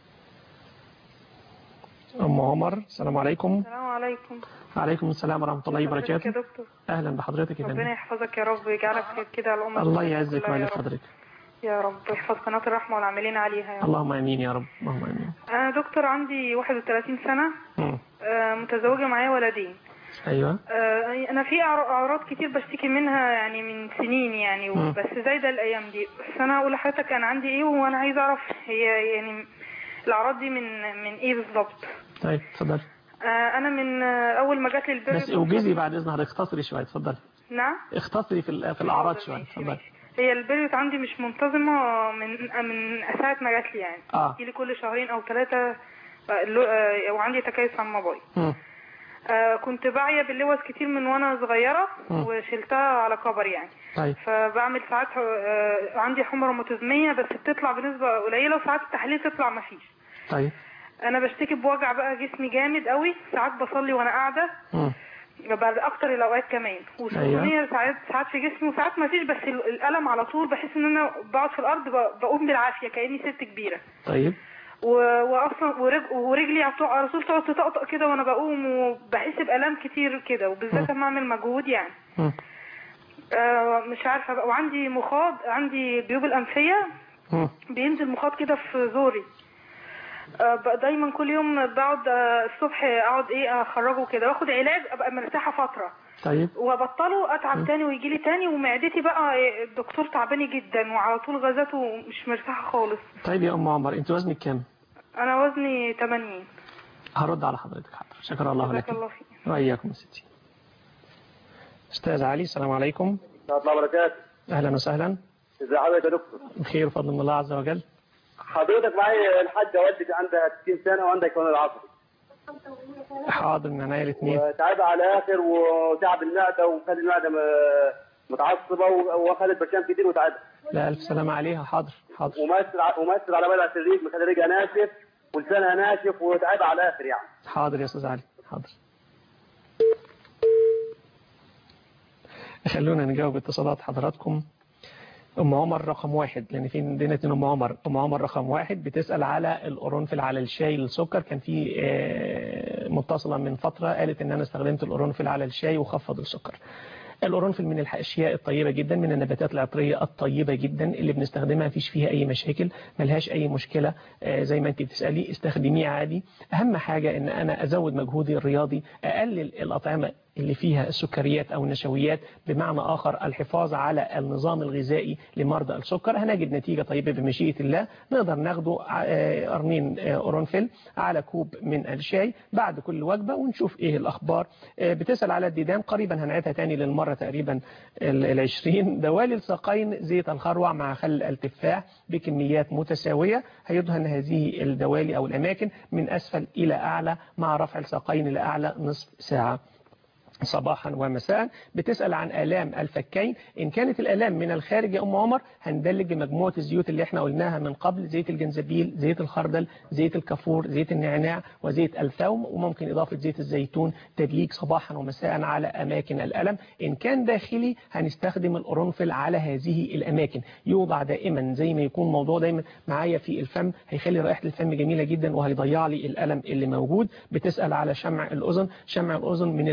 أم عمر السلام عليكم السلام عليكم عليكم السلام ورحمة الله يا وبركاته دكتور أهلا بحضرتك يا ربنا فندم يحفظك يا رب ويجعلك كده على الأمة الله الإسلامية يعزك كلها يا ويعزك رب. حضرتك يا رب يحفظ قناة الرحمة والعاملين عليها يا رب اللهم امين يا رب اللهم امين أنا دكتور عندي 31 سنة مم. آه، متزوجة معايا ولدين ايوه آه، أنا في أعر- أعراض كتير بشتكي منها يعني من سنين يعني مم. بس زايدة الأيام دي بس أنا هقول لحضرتك أنا عندي إيه وأنا عايزة أعرف هي يعني الأعراض دي من من إيه بالظبط طيب اتفضلي آه، أنا من آه، أول ما جات لي البرد بس اوجزي بعد اذن حضرتك اختصري شويه اتفضلي نعم اختصري في ال- في الاعراض شويه اتفضلي هي البريود عندي مش منتظمة من من ساعة ما جات لي يعني اه بتجيلي كل شهرين أو ثلاثة وعندي تكيس على الموبايل مم. آه، كنت باعية باللوز كتير من وانا صغيرة مم. وشلتها على كبر يعني طيب فبعمل ساعات آه، عندي حمى روماتيزمية بس بتطلع بنسبة قليلة وساعات التحليل تطلع مفيش طيب انا بشتكي بوجع بقى جسمي جامد قوي ساعات بصلي وانا قاعدة مم. بعد اكتر الاوقات كمان وسخونيه ساعات ساعات في جسمي وساعات ما فيش بس ال- الالم على طول بحس ان انا بقعد في الارض ب- بقوم بالعافيه كاني ست كبيره طيب و- واصلا ورج... ورجلي على طول- على طول تقعد تطقطق كده وانا بقوم وبحس بالام كتير كده وبالذات لما اعمل مجهود يعني مم. آه مش عارفه بقى وعندي مخاض عندي جيوب الانفيه مم. بينزل مخاض كده في زوري آه، بقى دايما كل يوم بقعد آه، الصبح اقعد ايه اخرجه كده واخد علاج ابقى مرتاحه فتره طيب وابطله اتعب تاني ويجي لي تاني ومعدتي بقى إيه، الدكتور تعباني جدا وعلى طول غازاته مش مرتاحه خالص طيب يا ام عمر انت وزنك كام انا وزني 80 هرد على حضرتك حاضر شكر الله جزاك لك الله فيك واياكم يا ستي استاذ علي السلام عليكم ورحمة الله وبركاته اهلا وسهلا ازي حضرتك يا دكتور بخير بفضل من الله عز وجل حضرتك معايا الحاجة والدتي عندها 60 سنة وعندها كمان العصر حاضر من عينيا الاثنين وتعبة على الاخر وتعب المعدة وخلي المعدة م- متعصبة و- واخدت برشام كتير وتعبت لا الف سلامه عليها حاضر حاضر ومؤثر ع- ومؤثر على بلعة الريق مخلي ريقها ناشف ولسانها ناشف وتعبة على الاخر يعني حاضر يا استاذ علي حاضر خلونا نجاوب اتصالات حضراتكم ام عمر رقم واحد لان في عندنا اتنين ام عمر ام عمر رقم واحد بتسال على القرنفل على الشاي السكر كان في آه، متصله من فتره قالت ان انا استخدمت القرنفل على الشاي وخفض السكر القرنفل من الاشياء الطيبه جدا من النباتات العطريه الطيبه جدا اللي بنستخدمها مفيش فيها اي مشاكل ملهاش اي مشكله آه، زي ما انت بتسالي استخدميه عادي اهم حاجه ان انا ازود مجهودي الرياضي اقلل الاطعمه اللي فيها السكريات او النشويات بمعنى اخر الحفاظ على النظام الغذائي لمرضى السكر هنجد نتيجه طيبه بمشيئه الله نقدر ناخده آه، قرنين آه، قرنفل على كوب من الشاي بعد كل وجبه ونشوف ايه الاخبار آه، بتسال على الديدان قريبا هنعيدها تاني للمره تقريبا ال- العشرين دوالي الساقين زيت الخروع مع خل التفاح بكميات متساويه هيدهن هذه الدوالي او الاماكن من اسفل الى اعلى مع رفع الساقين الى اعلى نصف ساعه صباحا ومساء بتسأل عن آلام الفكين إن كانت الآلام من الخارج يا أم عمر هندلج بمجموعة الزيوت اللي احنا قلناها من قبل زيت الجنزبيل زيت الخردل زيت الكافور زيت النعناع وزيت الثوم وممكن إضافة زيت الزيتون تدليك صباحا ومساء على أماكن الألم إن كان داخلي هنستخدم القرنفل على هذه الأماكن يوضع دائما زي ما يكون موضوع دايما معايا في الفم هيخلي رائحة الفم جميلة جدا وهيضيع لي الألم اللي موجود بتسأل على شمع الأذن شمع الأذن من الحاجات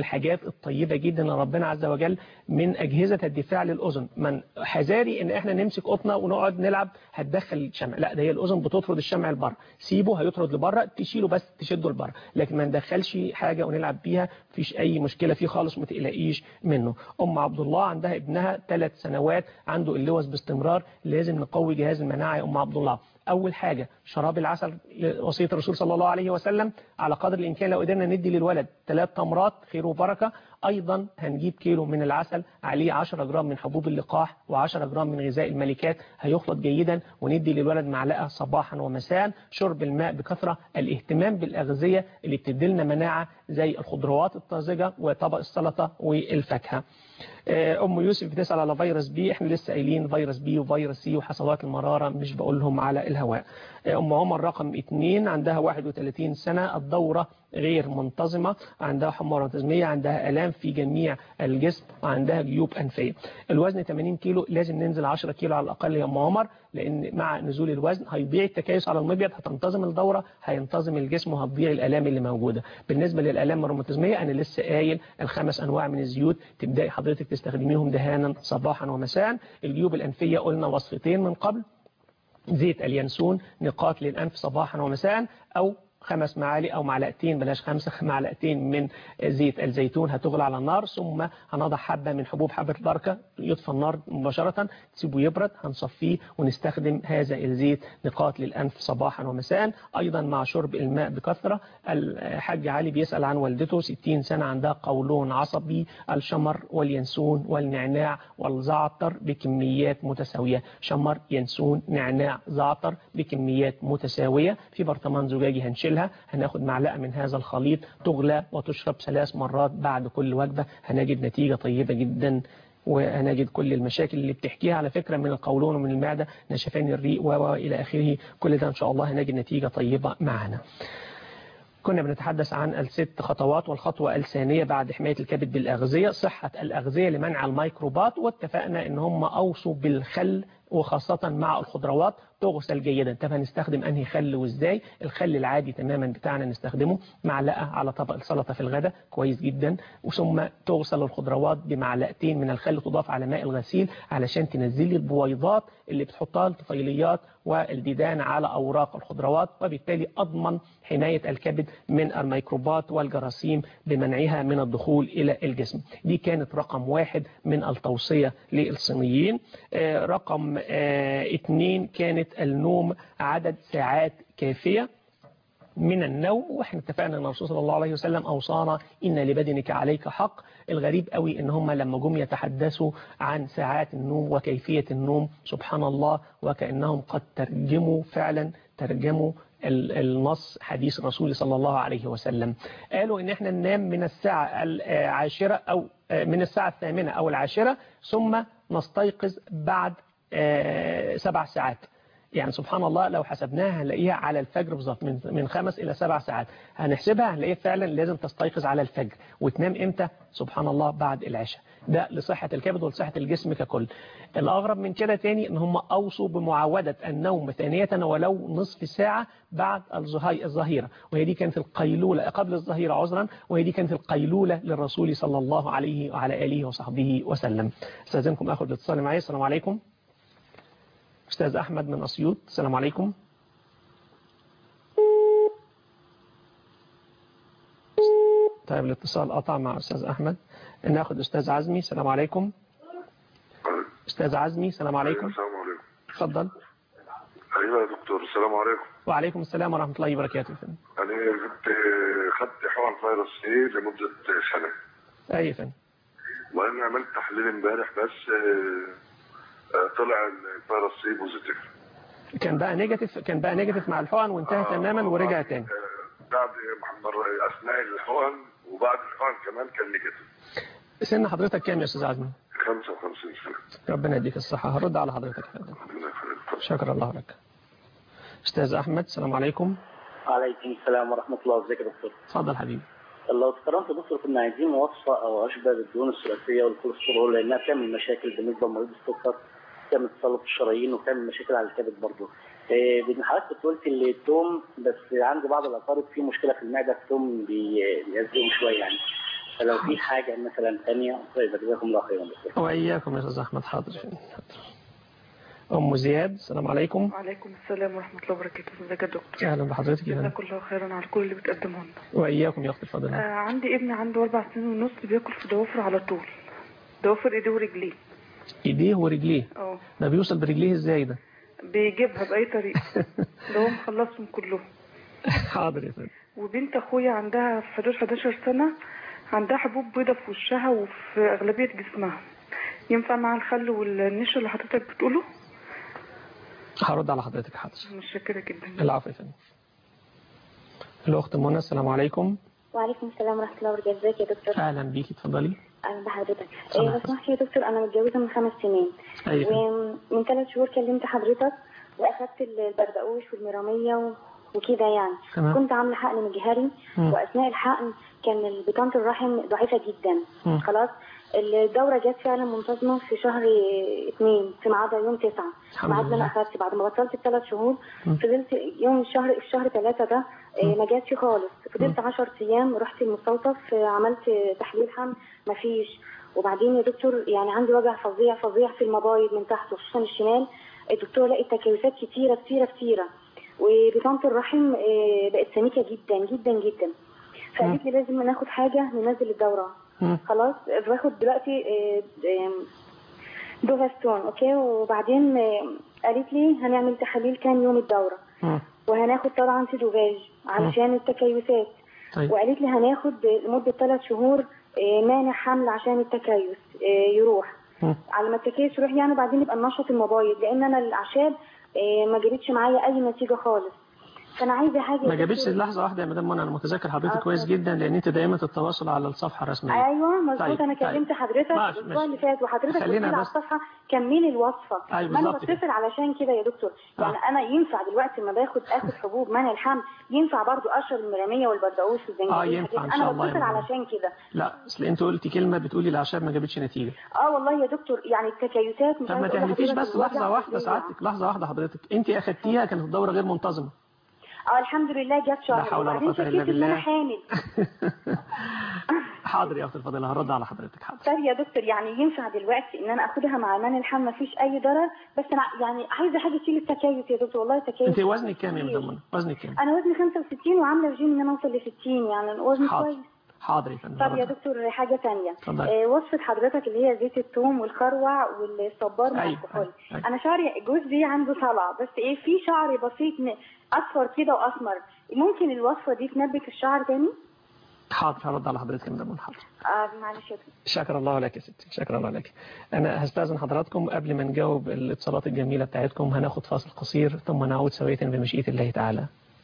الطيبة جدا اللي ربنا عز وجل من أجهزة الدفاع للأذن من حذاري ان احنا نمسك قطنة ونقعد نلعب هتدخل الشمع لا ده هي الأذن بتطرد الشمع لبره سيبه هيطرد لبره تشيله بس تشده لبره لكن ما ندخلش حاجة ونلعب بيها مفيش أي مشكلة فيه خالص ما تقلقيش منه أم عبد الله عندها ابنها ثلاث سنوات عنده اللوز باستمرار لازم نقوي جهاز المناعة يا أم عبد الله أول حاجة شراب العسل وصية الرسول صلى الله عليه وسلم على قدر الإمكان لو قدرنا ندي للولد ثلاث تمرات خير وبركة أيضا هنجيب كيلو من العسل عليه 10 جرام من حبوب اللقاح و10 جرام من غذاء الملكات هيخلط جيدا وندي للولد معلقة صباحا ومساء شرب الماء بكثرة الاهتمام بالأغذية اللي بتديلنا مناعة زي الخضروات الطازجة وطبق السلطة والفاكهة ام يوسف بتسال على فيروس بي احنا لسه قايلين فيروس بي وفيروس سي وحصوات المراره مش بقول لهم على الهواء ام عمر رقم 2 عندها 31 سنه الدوره غير منتظمه عندها حمى روماتيزميه عندها الام في جميع الجسم وعندها جيوب انفيه الوزن 80 كيلو لازم ننزل 10 كيلو على الاقل يا ام عمر لان مع نزول الوزن هيضيع التكيس على المبيض هتنتظم الدوره هينتظم الجسم وهتضيع الالام اللي موجوده بالنسبه للالام الروماتيزميه انا لسه قايل الخمس انواع من الزيوت تبداي حضرتك تستخدميهم دهانا صباحا ومساء الجيوب الانفيه قلنا وصفتين من قبل زيت اليانسون نقاط للأنف صباحا ومساء أو خمس معالق أو معلقتين بلاش خمسة معلقتين من زيت الزيتون هتغلى على النار ثم هنضع حبة من حبوب حبة البركة يطفى النار مباشرة تسيبه يبرد هنصفيه ونستخدم هذا الزيت نقاط للأنف صباحا ومساء أيضا مع شرب الماء بكثرة الحاج علي بيسأل عن والدته 60 سنة عندها قولون عصبي الشمر واليانسون والنعناع والزعتر بكميات متساوية شمر ينسون نعناع زعتر بكميات متساوية في برطمان زجاجي هنشيل نشيلها هناخد معلقة من هذا الخليط تغلى وتشرب ثلاث مرات بعد كل وجبة هنجد نتيجة طيبة جدا وهنجد كل المشاكل اللي بتحكيها على فكرة من القولون ومن المعدة نشفان الريق وإلى آخره كل ده إن شاء الله هنجد نتيجة طيبة معنا كنا بنتحدث عن الست خطوات والخطوة الثانية بعد حماية الكبد بالأغذية صحة الأغذية لمنع الميكروبات واتفقنا ان هم أوصوا بالخل وخاصة مع الخضروات تغسل جيدا طب هنستخدم انهي خل وازاي الخل العادي تماما بتاعنا نستخدمه معلقة على طبق السلطة في الغداء كويس جدا وثم تغسل الخضروات بمعلقتين من الخل تضاف على ماء الغسيل علشان تنزلي البويضات اللي بتحطها الطفيليات والديدان على اوراق الخضروات وبالتالي اضمن حماية الكبد من الميكروبات والجراثيم بمنعها من الدخول الى الجسم دي كانت رقم واحد من التوصية للصينيين رقم اثنين كانت النوم عدد ساعات كافية من النوم واحنا اتفقنا ان الرسول صلى الله عليه وسلم اوصانا ان لبدنك عليك حق الغريب قوي ان هم لما جم يتحدثوا عن ساعات النوم وكيفية النوم سبحان الله وكأنهم قد ترجموا فعلا ترجموا النص حديث الرسول صلى الله عليه وسلم قالوا ان احنا ننام من الساعة العاشرة او من الساعة الثامنة او العاشرة ثم نستيقظ بعد سبع ساعات يعني سبحان الله لو حسبناها هنلاقيها على الفجر بالظبط من من خمس إلى سبع ساعات هنحسبها هنلاقيها فعلا لازم تستيقظ على الفجر وتنام إمتى سبحان الله بعد العشاء ده لصحة الكبد ولصحة الجسم ككل الأغرب من كده تاني إن هم أوصوا بمعاودة النوم ثانية ولو نصف ساعة بعد الظهيرة وهي دي كانت القيلولة قبل الظهيرة عذرا وهي دي كانت القيلولة للرسول صلى الله عليه وعلى آله وصحبه وسلم استاذنكم أخذ الاتصال معي السلام عليكم أستاذ أحمد من أسيوط السلام عليكم طيب الاتصال قطع مع أستاذ أحمد ناخد أستاذ عزمي السلام عليكم أستاذ عزمي السلام عليكم السلام عليكم اتفضل ايوه يا دكتور السلام عليكم وعليكم السلام ورحمة الله وبركاته فندم انا كنت خدت حقن فيروس سي لمده سنه أي فندم وانا عملت تحليل امبارح بس آه، طلع الفيروس سي بوزيتيف كان بقى نيجاتيف كان بقى نيجاتيف مع الحقن وانتهى تماما ورجع تاني بعد مر- اثناء الحقن وبعد الحقن كمان كان نيجاتيف سن حضرتك كام يا أستاذ عزمي 55 سنه ربنا يديك الصحة هرد على حضرتك يا فندم شكرا الله لك أستاذ أحمد السلام عليكم عليكم السلام ورحمة الله ازيك يا دكتور اتفضل حبيبي لو تكرمت يا دكتور كنا عايزين وصفة أو أشبه بالدهون الثلاثية والكوليسترول لأنها بتعمل مشاكل بالنسبة لمريض السكر بتعمل تصلب الشرايين وبتعمل مشاكل على الكبد برضه. إيه بإن حضرتك كنت قلت اللي التوم بس عندي بعض الأقارب في مشكلة في المعدة التوم بي- بيأذيهم شوية يعني. فلو في حاجه مثلا ثانيه طيب جزاكم الله خيرا دكتور وإياكم يا أستاذ أحمد حاضر أم زياد السلام عليكم وعليكم السلام ورحمة الله وبركاته ازيك يا دكتور أهلا بحضرتك يا فندم. جزاك الله خيرا على كل اللي بتقدمه لنا وإياكم يا أختي الفاضلة آه عندي ابني عنده أربع سنين ونص بياكل في ضوافره على طول ضوافر إيديه ورجليه إيديه ورجليه اه ده بيوصل برجليه إزاي ده بيجيبها بأي طريقة ده هو مخلصهم كلهم حاضر يا فندم وبنت أخويا عندها في حدود 11 سنة عندها حبوب بيضة في وشها وفي أغلبية جسمها ينفع مع الخل والنشا اللي حضرتك بتقوله؟ هرد على حضرتك حاضر متشكرة جدا العفو يا فندم الأخت منى السلام عليكم وعليكم السلام ورحمة الله وبركاته ازيك يا دكتور أهلا بيكي اتفضلي أهلا بحضرتك سامحك. إيه لو سمحت يا دكتور أنا متجوزة من خمس سنين أيوة. ومن ثلاث شهور كلمت حضرتك وأخدت البردقوش والمرامية و... وكده يعني تمام. كنت عاملة حقن مجهري مم. وأثناء الحقن كان بطانة الرحم ضعيفة جدا مم. خلاص الدورة جت فعلا منتظمة في شهر اثنين في ميعادها يوم تسعة الحمد ميعاد ما لله. أنا أخدت بعد ما بطلت الثلاث شهور مم. فضلت يوم الشهر الشهر ثلاثة ده إيه، ما جاتش خالص فضلت 10 أيام رحت المستوصف آه، عملت تحليل حمل مفيش وبعدين يا دكتور يعني عندي وجع فظيع فظيع في المبايض من تحت وخصوصا الشمال الدكتور لقيت تكيسات كتيرة كتيرة كتيرة وبطانة الرحم آه، بقت سميكة جدا جدا جدا فقالت لي لازم ناخد حاجة ننزل الدورة خلاص باخد دلوقتي آه، آه، دوفاستون اوكي وبعدين آه، قالت لي هنعمل تحاليل كام يوم الدورة وهناخد طبعا سيدوفاج علشان التكيسات طيب. وقالت لي هناخد لمدة ثلاث شهور آه، مانع حمل عشان التكيس آه، يروح مم. على ما التكيس يروح يعني بعدين يبقى ننشط المبايض لان انا الاعشاب آه، ما جابتش معايا اي نتيجة خالص فانا عايزة حاجة ما يا جابتش دكتور. لحظة واحدة يا مدام منى أنا متذكر حضرتك آه، كويس جدا لأن أنت دائما التواصل على الصفحة الرسمية ايوه مظبوط طيب، انا طيب. كلمت حضرتك ماشي، الاسبوع ماشي. اللي فات وحضرتك قلت خلينا لي على بس- الصفحه كملي الوصفه أيوة، ما انا بالظبط كده. بتصل علشان كده يا دكتور يعني انا ينفع دلوقتي لما باخد اخد حبوب منع الحمل ينفع برضو اشرب المراميه والبردقوش والزنجبيل آه، ينفع إن الحاجات- شاء انا الله يا بتصل ماما. علشان كده لا أصل أنت قلتي كلمة بتقولي الأعشاب ما جابتش نتيجة اه والله يا دكتور يعني التكيسات مش طب ما عايزة أقول تهلكيش لحضرتك بس الوجع لحظة واحدة فظيع. سعادتك لحظة واحدة حضرتك أنت أخدتيها كانت الدورة غير منتظمة اه الحمد لله جت لا شهر حول ولا وبعدين قوة إلا شكيت ان انا بالله. حامل حاضر يا أختي الفاضلة هرد على حضرتك حاضر طيب يا دكتور يعني ينفع دلوقتي ان انا اخدها مع منع الحمل مفيش اي ضرر بس انا يعني عايزه حاجه تشيل التكيس يا دكتور والله التكيس أنت وزنك كام يا مدام منى وزنك كام انا وزني 65 وعامله رجيم ان انا اوصل ل 60 يعني وزني حاضر. كويس حاضر يا فندم طب يا هرد. دكتور حاجه ثانيه اتفضل. آه وصفه حضرتك اللي هي زيت الثوم والخروع والصبار مع أيوة، الكحول أيوة، أيوة. انا شعري جوزي عنده صلع بس ايه في شعر بسيط ن- اصفر كده واسمر ممكن الوصفه دي تنبت الشعر تاني حاضر هرد على حضرتك يا مدام منى حاضر اه معلش يا دكتور. شكر الله لك يا ستي شكر الله لك أنا هستأذن حضراتكم قبل ما نجاوب الاتصالات الجميلة بتاعتكم هناخد فاصل قصير ثم نعود سوية بمشيئة الله تعالى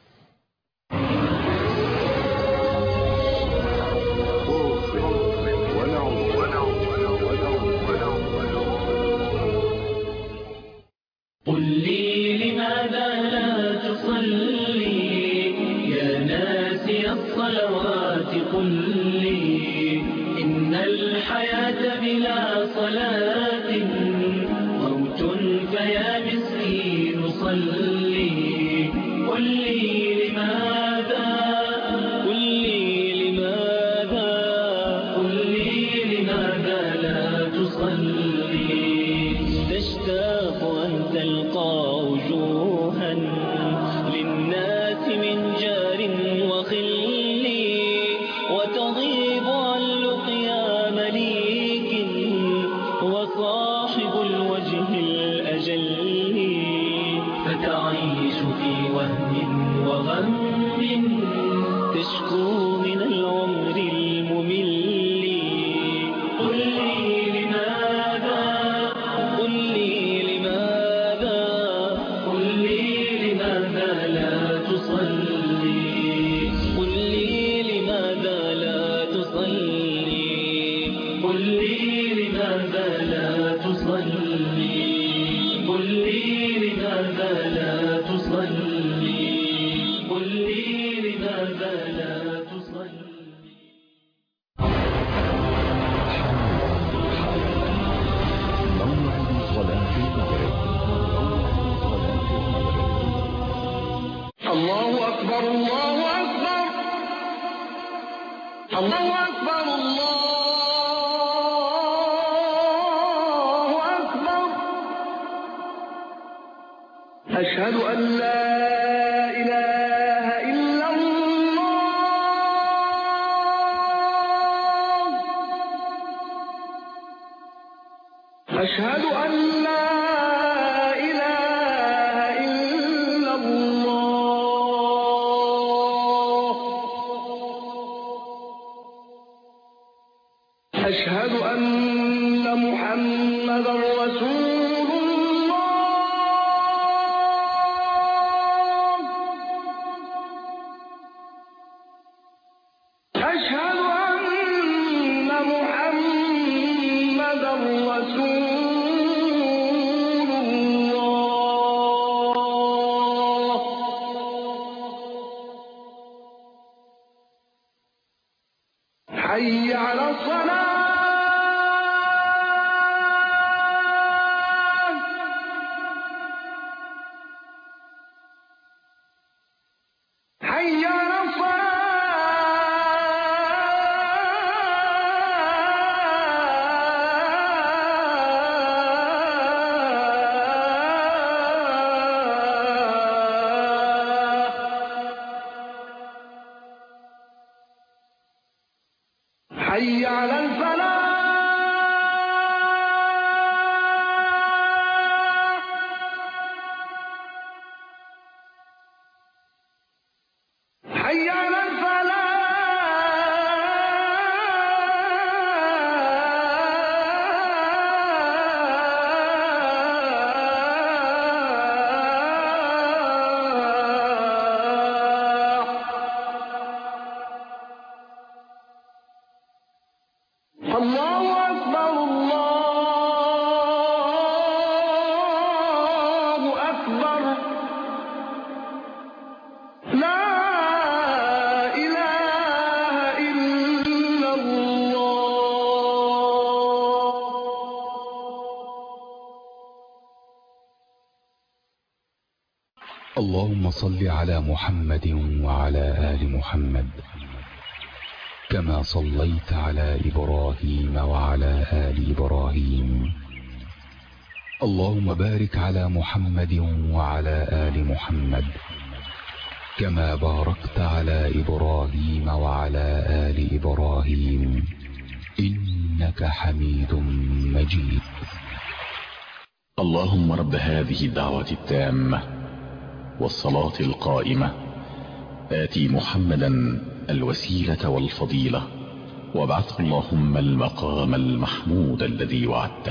قل لي لماذا لا تصلي يا ناسي الصلوات قل لي إن الحياة بلا صلاة موت فيا مسكين صلي قل لي لماذا قل لي لماذا قل لي لماذا لا تصلي تشتاق أن تلقى وجوها للناس من جار وخل وتغيب عن لقيا مليك وصاحب الوجه الأجل فتعيش في وهم وغم تشكو من العمر الممل قل لي لماذا قل لي لماذا قل لي لماذا لا تصلي قل لي لماذا لا تصلي قل لي لماذا لا تصلي قل لي لماذا لا تصلي قل لي لماذا لا تصلي الله أكبر الله أكبر الله أكبر الله أكبر أشهد أن لا إله إلا الله أشهد أن لا إله إلا الله أشهد أن محمدا رسول الله أشهد أن محمدا رسول الله حي على الصلاة حي على حي على الفلاح حي على الفلاح الله أكبر الله أكبر لا إله إلا الله اللهم صل على محمد وعلى آل محمد كما صليت على إبراهيم وعلى آل إبراهيم اللهم بارك على محمد وعلى آل محمد كما باركت على إبراهيم وعلى آل إبراهيم إنك حميد مجيد اللهم رب هذه الدعوة التامة والصلاة القائمة آتي محمدا الوسيلة والفضيلة وابعثه اللهم المقام المحمود الذي وعدته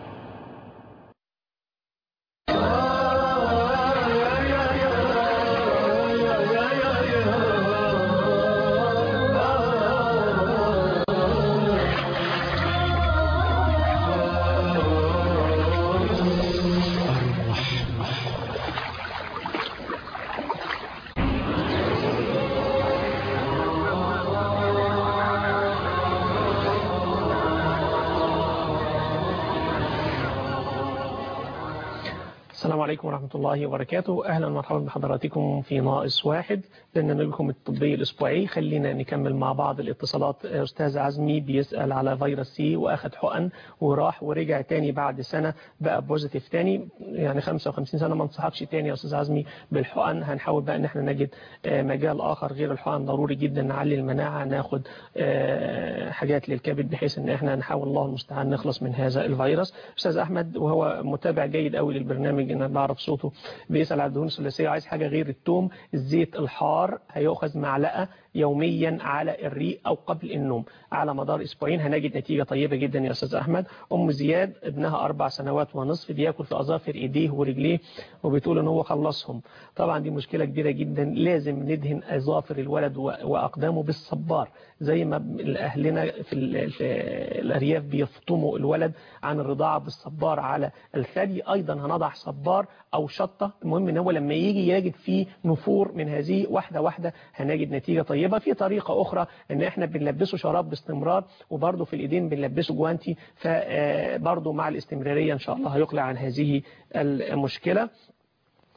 السلام عليكم ورحمة الله وبركاته أهلا ومرحبا بحضراتكم في ناقص واحد برنامجكم الطبي الأسبوعي خلينا نكمل مع بعض الاتصالات أستاذ عزمي بيسأل على فيروس سي وأخد حقن وراح ورجع تاني بعد سنة بقى بوزيتيف تاني يعني 55 سنة ما انصحكش تاني يا أستاذ عزمي بالحقن هنحاول بقى إن احنا نجد آه، مجال آخر غير الحقن ضروري جدا نعلي المناعة ناخد آه، حاجات للكبد بحيث إن احنا نحاول الله المستعان نخلص من هذا الفيروس أستاذ أحمد وهو متابع جيد قوي للبرنامج ان انا بعرف صوته بيسال على الدهون الثلاثيه عايز حاجه غير التوم الزيت الحار هيؤخذ معلقه يوميا على الريق او قبل النوم على مدار اسبوعين هنجد نتيجه طيبه جدا يا استاذ احمد ام زياد ابنها اربع سنوات ونصف بياكل في اظافر ايديه ورجليه وبتقول ان هو خلصهم طبعا دي مشكله كبيره جدا لازم ندهن اظافر الولد و- واقدامه بالصبار زي ما اهلنا في ال- في الارياف بيفطموا الولد عن الرضاعه بالصبار على الثدي ايضا هنضع صبار او شطه المهم ان هو لما يجي يجد فيه نفور من هذه واحده واحده هنجد نتيجه طيبه في طريقه اخرى ان احنا بنلبسه شراب باستمرار وبرده في الايدين بنلبسه جوانتي فبرده مع الاستمراريه ان شاء الله هيقلع عن هذه المشكله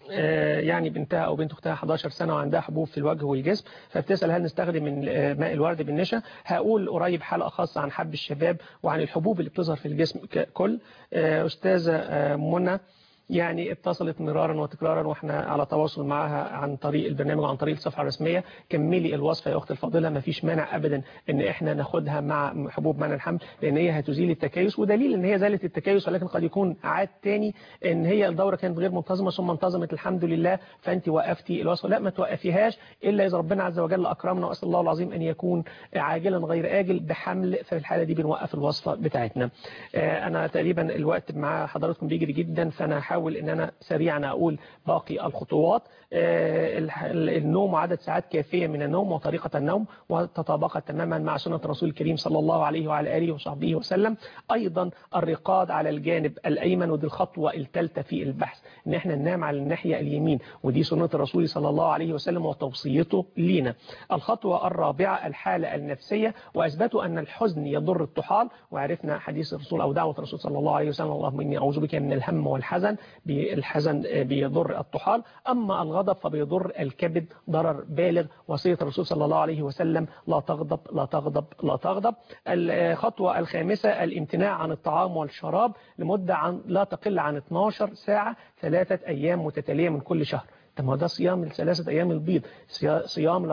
آه، يعني بنتها او بنت اختها 11 سنه وعندها حبوب في الوجه والجسم فبتسال هل نستخدم من آه، ماء الورد بالنشا هقول قريب حلقه خاصه عن حب الشباب وعن الحبوب اللي بتظهر في الجسم ككل آه، استاذه آه، منى يعني اتصلت مرارا وتكرارا واحنا على تواصل معها عن طريق البرنامج وعن طريق الصفحه الرسميه كملي الوصفه يا اختي الفاضله ما فيش مانع ابدا ان احنا ناخدها مع حبوب منع الحمل لان هي هتزيل التكيس ودليل ان هي زالت التكيس ولكن قد يكون عاد تاني ان هي الدوره كانت غير منتظمه ثم انتظمت الحمد لله فانت وقفتي الوصفه لا ما توقفيهاش الا اذا ربنا عز وجل اكرمنا واسال الله العظيم ان يكون عاجلا غير اجل بحمل ففي الحاله دي بنوقف الوصفه بتاعتنا آه، انا تقريبا الوقت مع حضراتكم بيجري جدا فانا هحاول ان انا سريعا اقول باقي الخطوات آه، الح- النوم وعدد ساعات كافيه من النوم وطريقه النوم وتطابقت تماما مع سنه الرسول الكريم صلى الله عليه وعلى اله وصحبه وسلم ايضا الرقاد على الجانب الايمن ودي الخطوه الثالثه في البحث ان احنا ننام على الناحيه اليمين ودي سنه الرسول صلى الله عليه وسلم وتوصيته لينا الخطوه الرابعه الحاله النفسيه واثبتوا ان الحزن يضر الطحال وعرفنا حديث الرسول او دعوه الرسول صلى الله عليه وسلم اللهم اني اعوذ بك من الهم والحزن الحزن بيضر الطحال اما الغضب فبيضر الكبد ضرر بالغ وصيه الرسول صلى الله عليه وسلم لا تغضب لا تغضب لا تغضب الخطوه الخامسه الامتناع عن الطعام والشراب لمده عن لا تقل عن 12 ساعه ثلاثه ايام متتاليه من كل شهر طب ما هو ده صيام الثلاثة أيام البيض صيا- صيام ال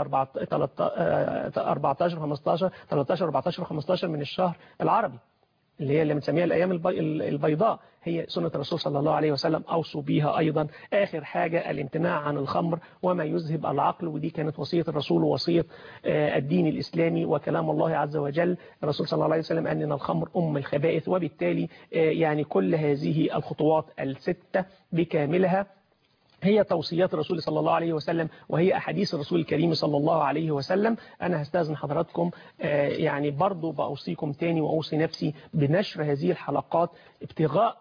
14 15 13 14 15 من الشهر العربي اللي هي اللي بنسميها الأيام البي- البيضاء هي سنة الرسول صلى الله عليه وسلم أوصوا بيها أيضا آخر حاجة الامتناع عن الخمر وما يذهب العقل ودي كانت وصية الرسول ووصية آه، الدين الإسلامي وكلام الله عز وجل الرسول صلى الله عليه وسلم قال إن الخمر أم الخبائث وبالتالي آه، يعني كل هذه الخطوات الستة بكاملها هي توصيات الرسول صلى الله عليه وسلم وهي أحاديث الرسول الكريم صلى الله عليه وسلم أنا هستاذن حضراتكم آه، يعني برضو بأوصيكم تاني وأوصي نفسي بنشر هذه الحلقات ابتغاء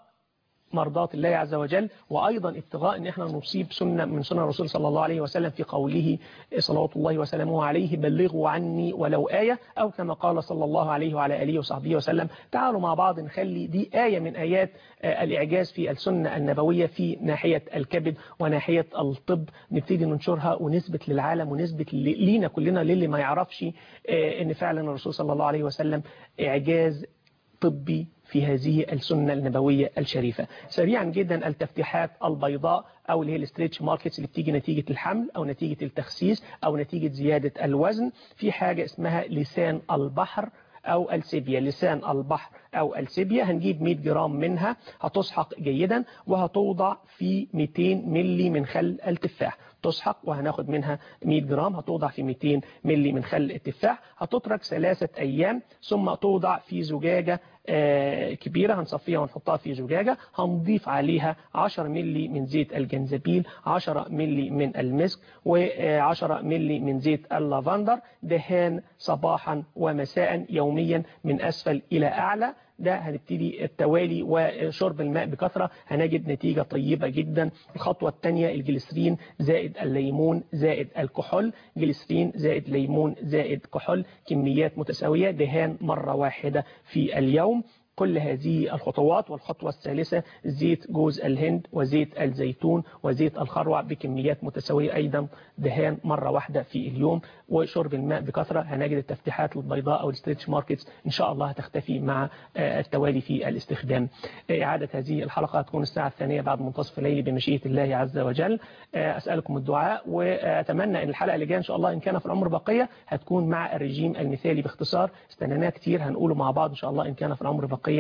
مرضات الله عز وجل وأيضا ابتغاء أن احنا نصيب سنة من سنة الرسول صلى الله عليه وسلم في قوله صلوات الله وسلامه عليه بلغوا عني ولو آية أو كما قال صلى الله عليه وعلى آله وصحبه وسلم تعالوا مع بعض نخلي دي آية من آيات آه، الإعجاز في السنة النبوية في ناحية الكبد وناحية الطب نبتدي ننشرها ونثبت للعالم ونثبت ل- لينا كلنا للي ما يعرفش آه، ان فعلا الرسول صلى الله عليه وسلم إعجاز طبي في هذه السنة النبوية الشريفة سريعا جدا التفتيحات البيضاء أو اللي هي الستريتش ماركتس اللي بتيجي نتيجة الحمل أو نتيجة التخسيس أو نتيجة زيادة الوزن في حاجة اسمها لسان البحر أو السيبيا لسان البحر أو السيبيا هنجيب 100 جرام منها هتسحق جيدا وهتوضع في 200 ملي من خل التفاح تسحق وهناخد منها 100 جرام هتوضع في 200 ملي من خل التفاح هتترك ثلاثة أيام ثم توضع في زجاجة آه، كبيرة هنصفيها ونحطها في زجاجة هنضيف عليها 10 ملي من زيت الجنزبيل 10 ملي من المسك و10 ملي من زيت اللافندر دهان صباحا ومساء يوميا من أسفل إلى أعلى ده هنبتدي التوالي وشرب الماء بكثرة هنجد نتيجة طيبة جدا الخطوة الثانية الجليسرين زائد الليمون زائد الكحول جليسرين زائد ليمون زائد كحول كميات متساوية دهان مرة واحدة في اليوم كل هذه الخطوات والخطوة الثالثة زيت جوز الهند وزيت الزيتون وزيت الخروع بكميات متساوية أيضا دهان مرة واحدة في اليوم وشرب الماء بكثرة هنجد التفتيحات البيضاء أو الستريتش ماركتس إن شاء الله هتختفي مع آه، التوالي في الاستخدام آه، إعادة هذه الحلقة هتكون الساعة الثانية بعد منتصف الليل بمشيئة الله عز وجل آه، أسألكم الدعاء وأتمنى أن الحلقة اللي جاية إن شاء الله إن كان في العمر بقية هتكون مع الرجيم المثالي باختصار استناناه كتير هنقوله مع بعض إن شاء الله إن كان في العمر بقية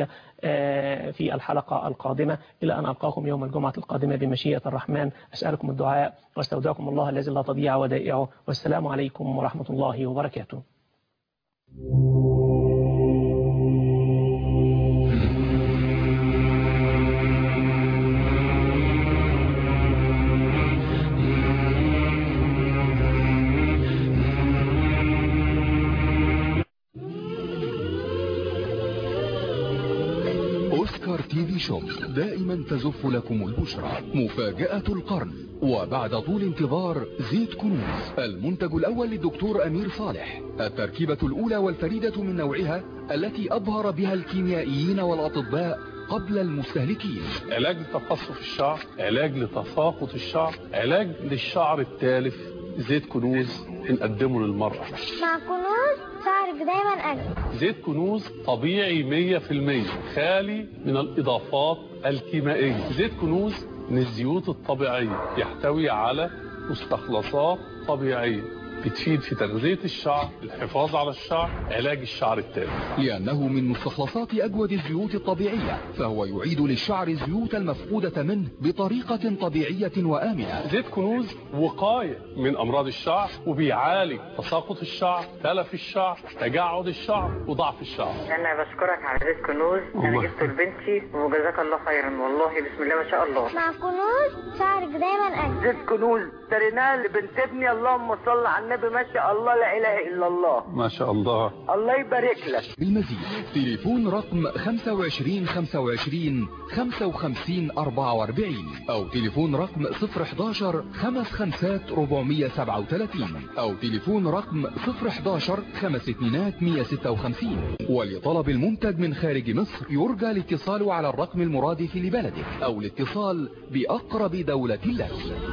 آه، في الحلقة القادمة إلى أن ألقاكم يوم الجمعة القادمة بمشيئة الرحمن أسألكم الدعاء واستودعكم الله الذي لا تضيع ودائعه والسلام عليكم ورحمة الله وبركاته أوسكار تي في شوب دائما تزف لكم البشرى مفاجأة القرن وبعد طول انتظار زيت كنوز المنتج الأول للدكتور أمير صالح التركيبة الأولى والفريدة من نوعها التي أبهر بها الكيميائيين والأطباء قبل المستهلكين علاج لتقصف الشعر علاج لتساقط الشعر علاج للشعر التالف زيت كنوز بنقدمه للمرأة مع كنوز شعرك دايما أجمل زيت كنوز طبيعي 100% خالي من الإضافات الكيميائية زيت كنوز من الزيوت الطبيعية يحتوي على مستخلصات طبيعية بتفيد في تغذية الشعر الحفاظ على الشعر علاج الشعر التالف لأنه من مستخلصات أجود الزيوت الطبيعية فهو يعيد للشعر الزيوت المفقودة منه بطريقة طبيعية وآمنة زيت كنوز وقاية من أمراض الشعر وبيعالج تساقط الشعر تلف الشعر تجعد الشعر وضعف الشعر انا بشكرك على زيت كنوز انا الله. جبته لبنتي وجزاك الله خيرا والله بسم الله ما شاء الله مع كنوز شعرك دايما أجمل زيت كنوز اشتريناه لبنت ابني اللهم صل على النبي ما شاء الله لا اله الا الله ما شاء الله الله يبارك لك بالمزيد تليفون رقم 25 25 55 44 أو تليفون رقم 011 55 437 أو تليفون رقم 011 5 اتنينات 156 ولطلب المنتج من خارج مصر يرجى الاتصال على الرقم المرادف لبلدك أو الاتصال بأقرب دولة لك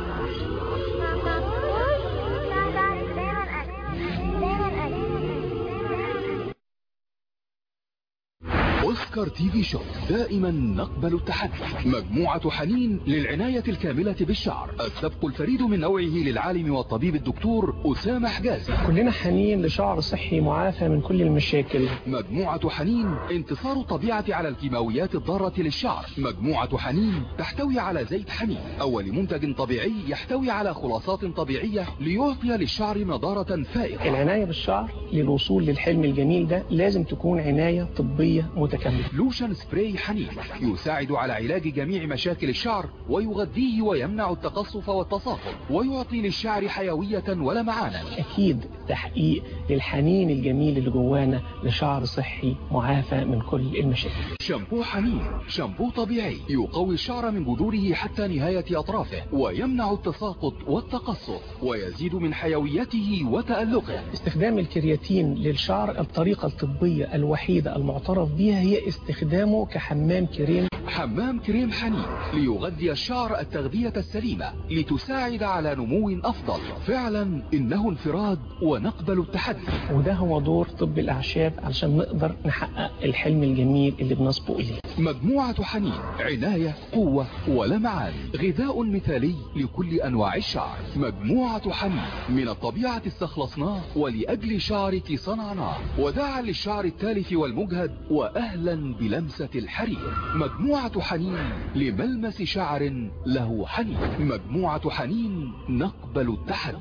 أوسكار تي في شو دائما نقبل التحدي مجموعة حنين للعناية الكاملة بالشعر السبق الفريد من نوعه للعالم والطبيب الدكتور أسامة حجازي كلنا حنين لشعر صحي معافى من كل المشاكل مجموعة حنين انتصار الطبيعة على الكيماويات الضارة للشعر مجموعة حنين تحتوي على زيت حنين أول منتج طبيعي يحتوي على خلاصات طبيعية ليعطي للشعر نضارة فائقة العناية بالشعر للوصول للحلم الجميل ده لازم تكون عناية طبية متكاملة لوشن سبراي حنين يساعد على علاج جميع مشاكل الشعر ويغذيه ويمنع التقصف والتساقط ويعطي للشعر حيوية ولمعانا أكيد تحقيق للحنين الجميل اللي جوانا لشعر صحي معافى من كل المشاكل شامبو حنين شامبو طبيعي يقوي الشعر من جذوره حتى نهاية أطرافه ويمنع التساقط والتقصف ويزيد من حيويته وتألقه استخدام الكرياتين للشعر الطريقة الطبية الوحيدة المعترف بها هي استخدامه كحمام كريم حمام كريم حنين ليغذي الشعر التغذية السليمة لتساعد على نمو أفضل فعلا إنه انفراد ونقبل التحدي وده هو دور طب الأعشاب علشان نقدر نحقق الحلم الجميل اللي بنسبق إليه مجموعة حنين عناية قوة ولمعان غذاء مثالي لكل أنواع الشعر مجموعة حنين من الطبيعة استخلصناه ولأجل شعرك صنعناه وداعا للشعر التالف والمجهد وأهلا بلمسة الحرير مجموعة حنين لملمس شعر له حنين مجموعة حنين نقبل التحدي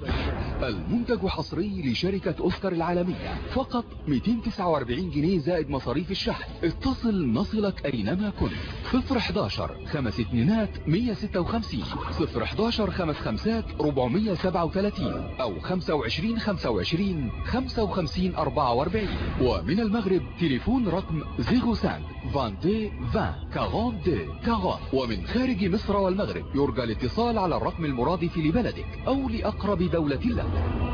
المنتج حصري لشركة أوسكار العالمية فقط 249 جنيه زائد مصاريف الشحن اتصل نصلك أينما كنت 011 خمس اتنينات 156 011 خمس خمسات 437 أو 25 25 55 44 ومن المغرب تليفون رقم 05 22 20 42 40 ومن خارج مصر والمغرب يرجى الاتصال على الرقم المرادف لبلدك أو لأقرب دولة لك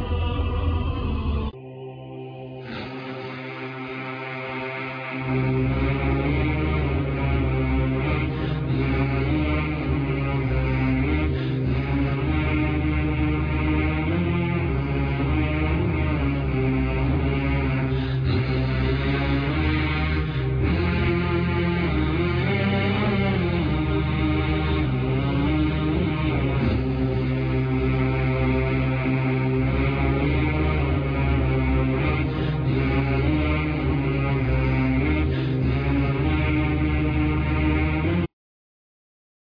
Thank you.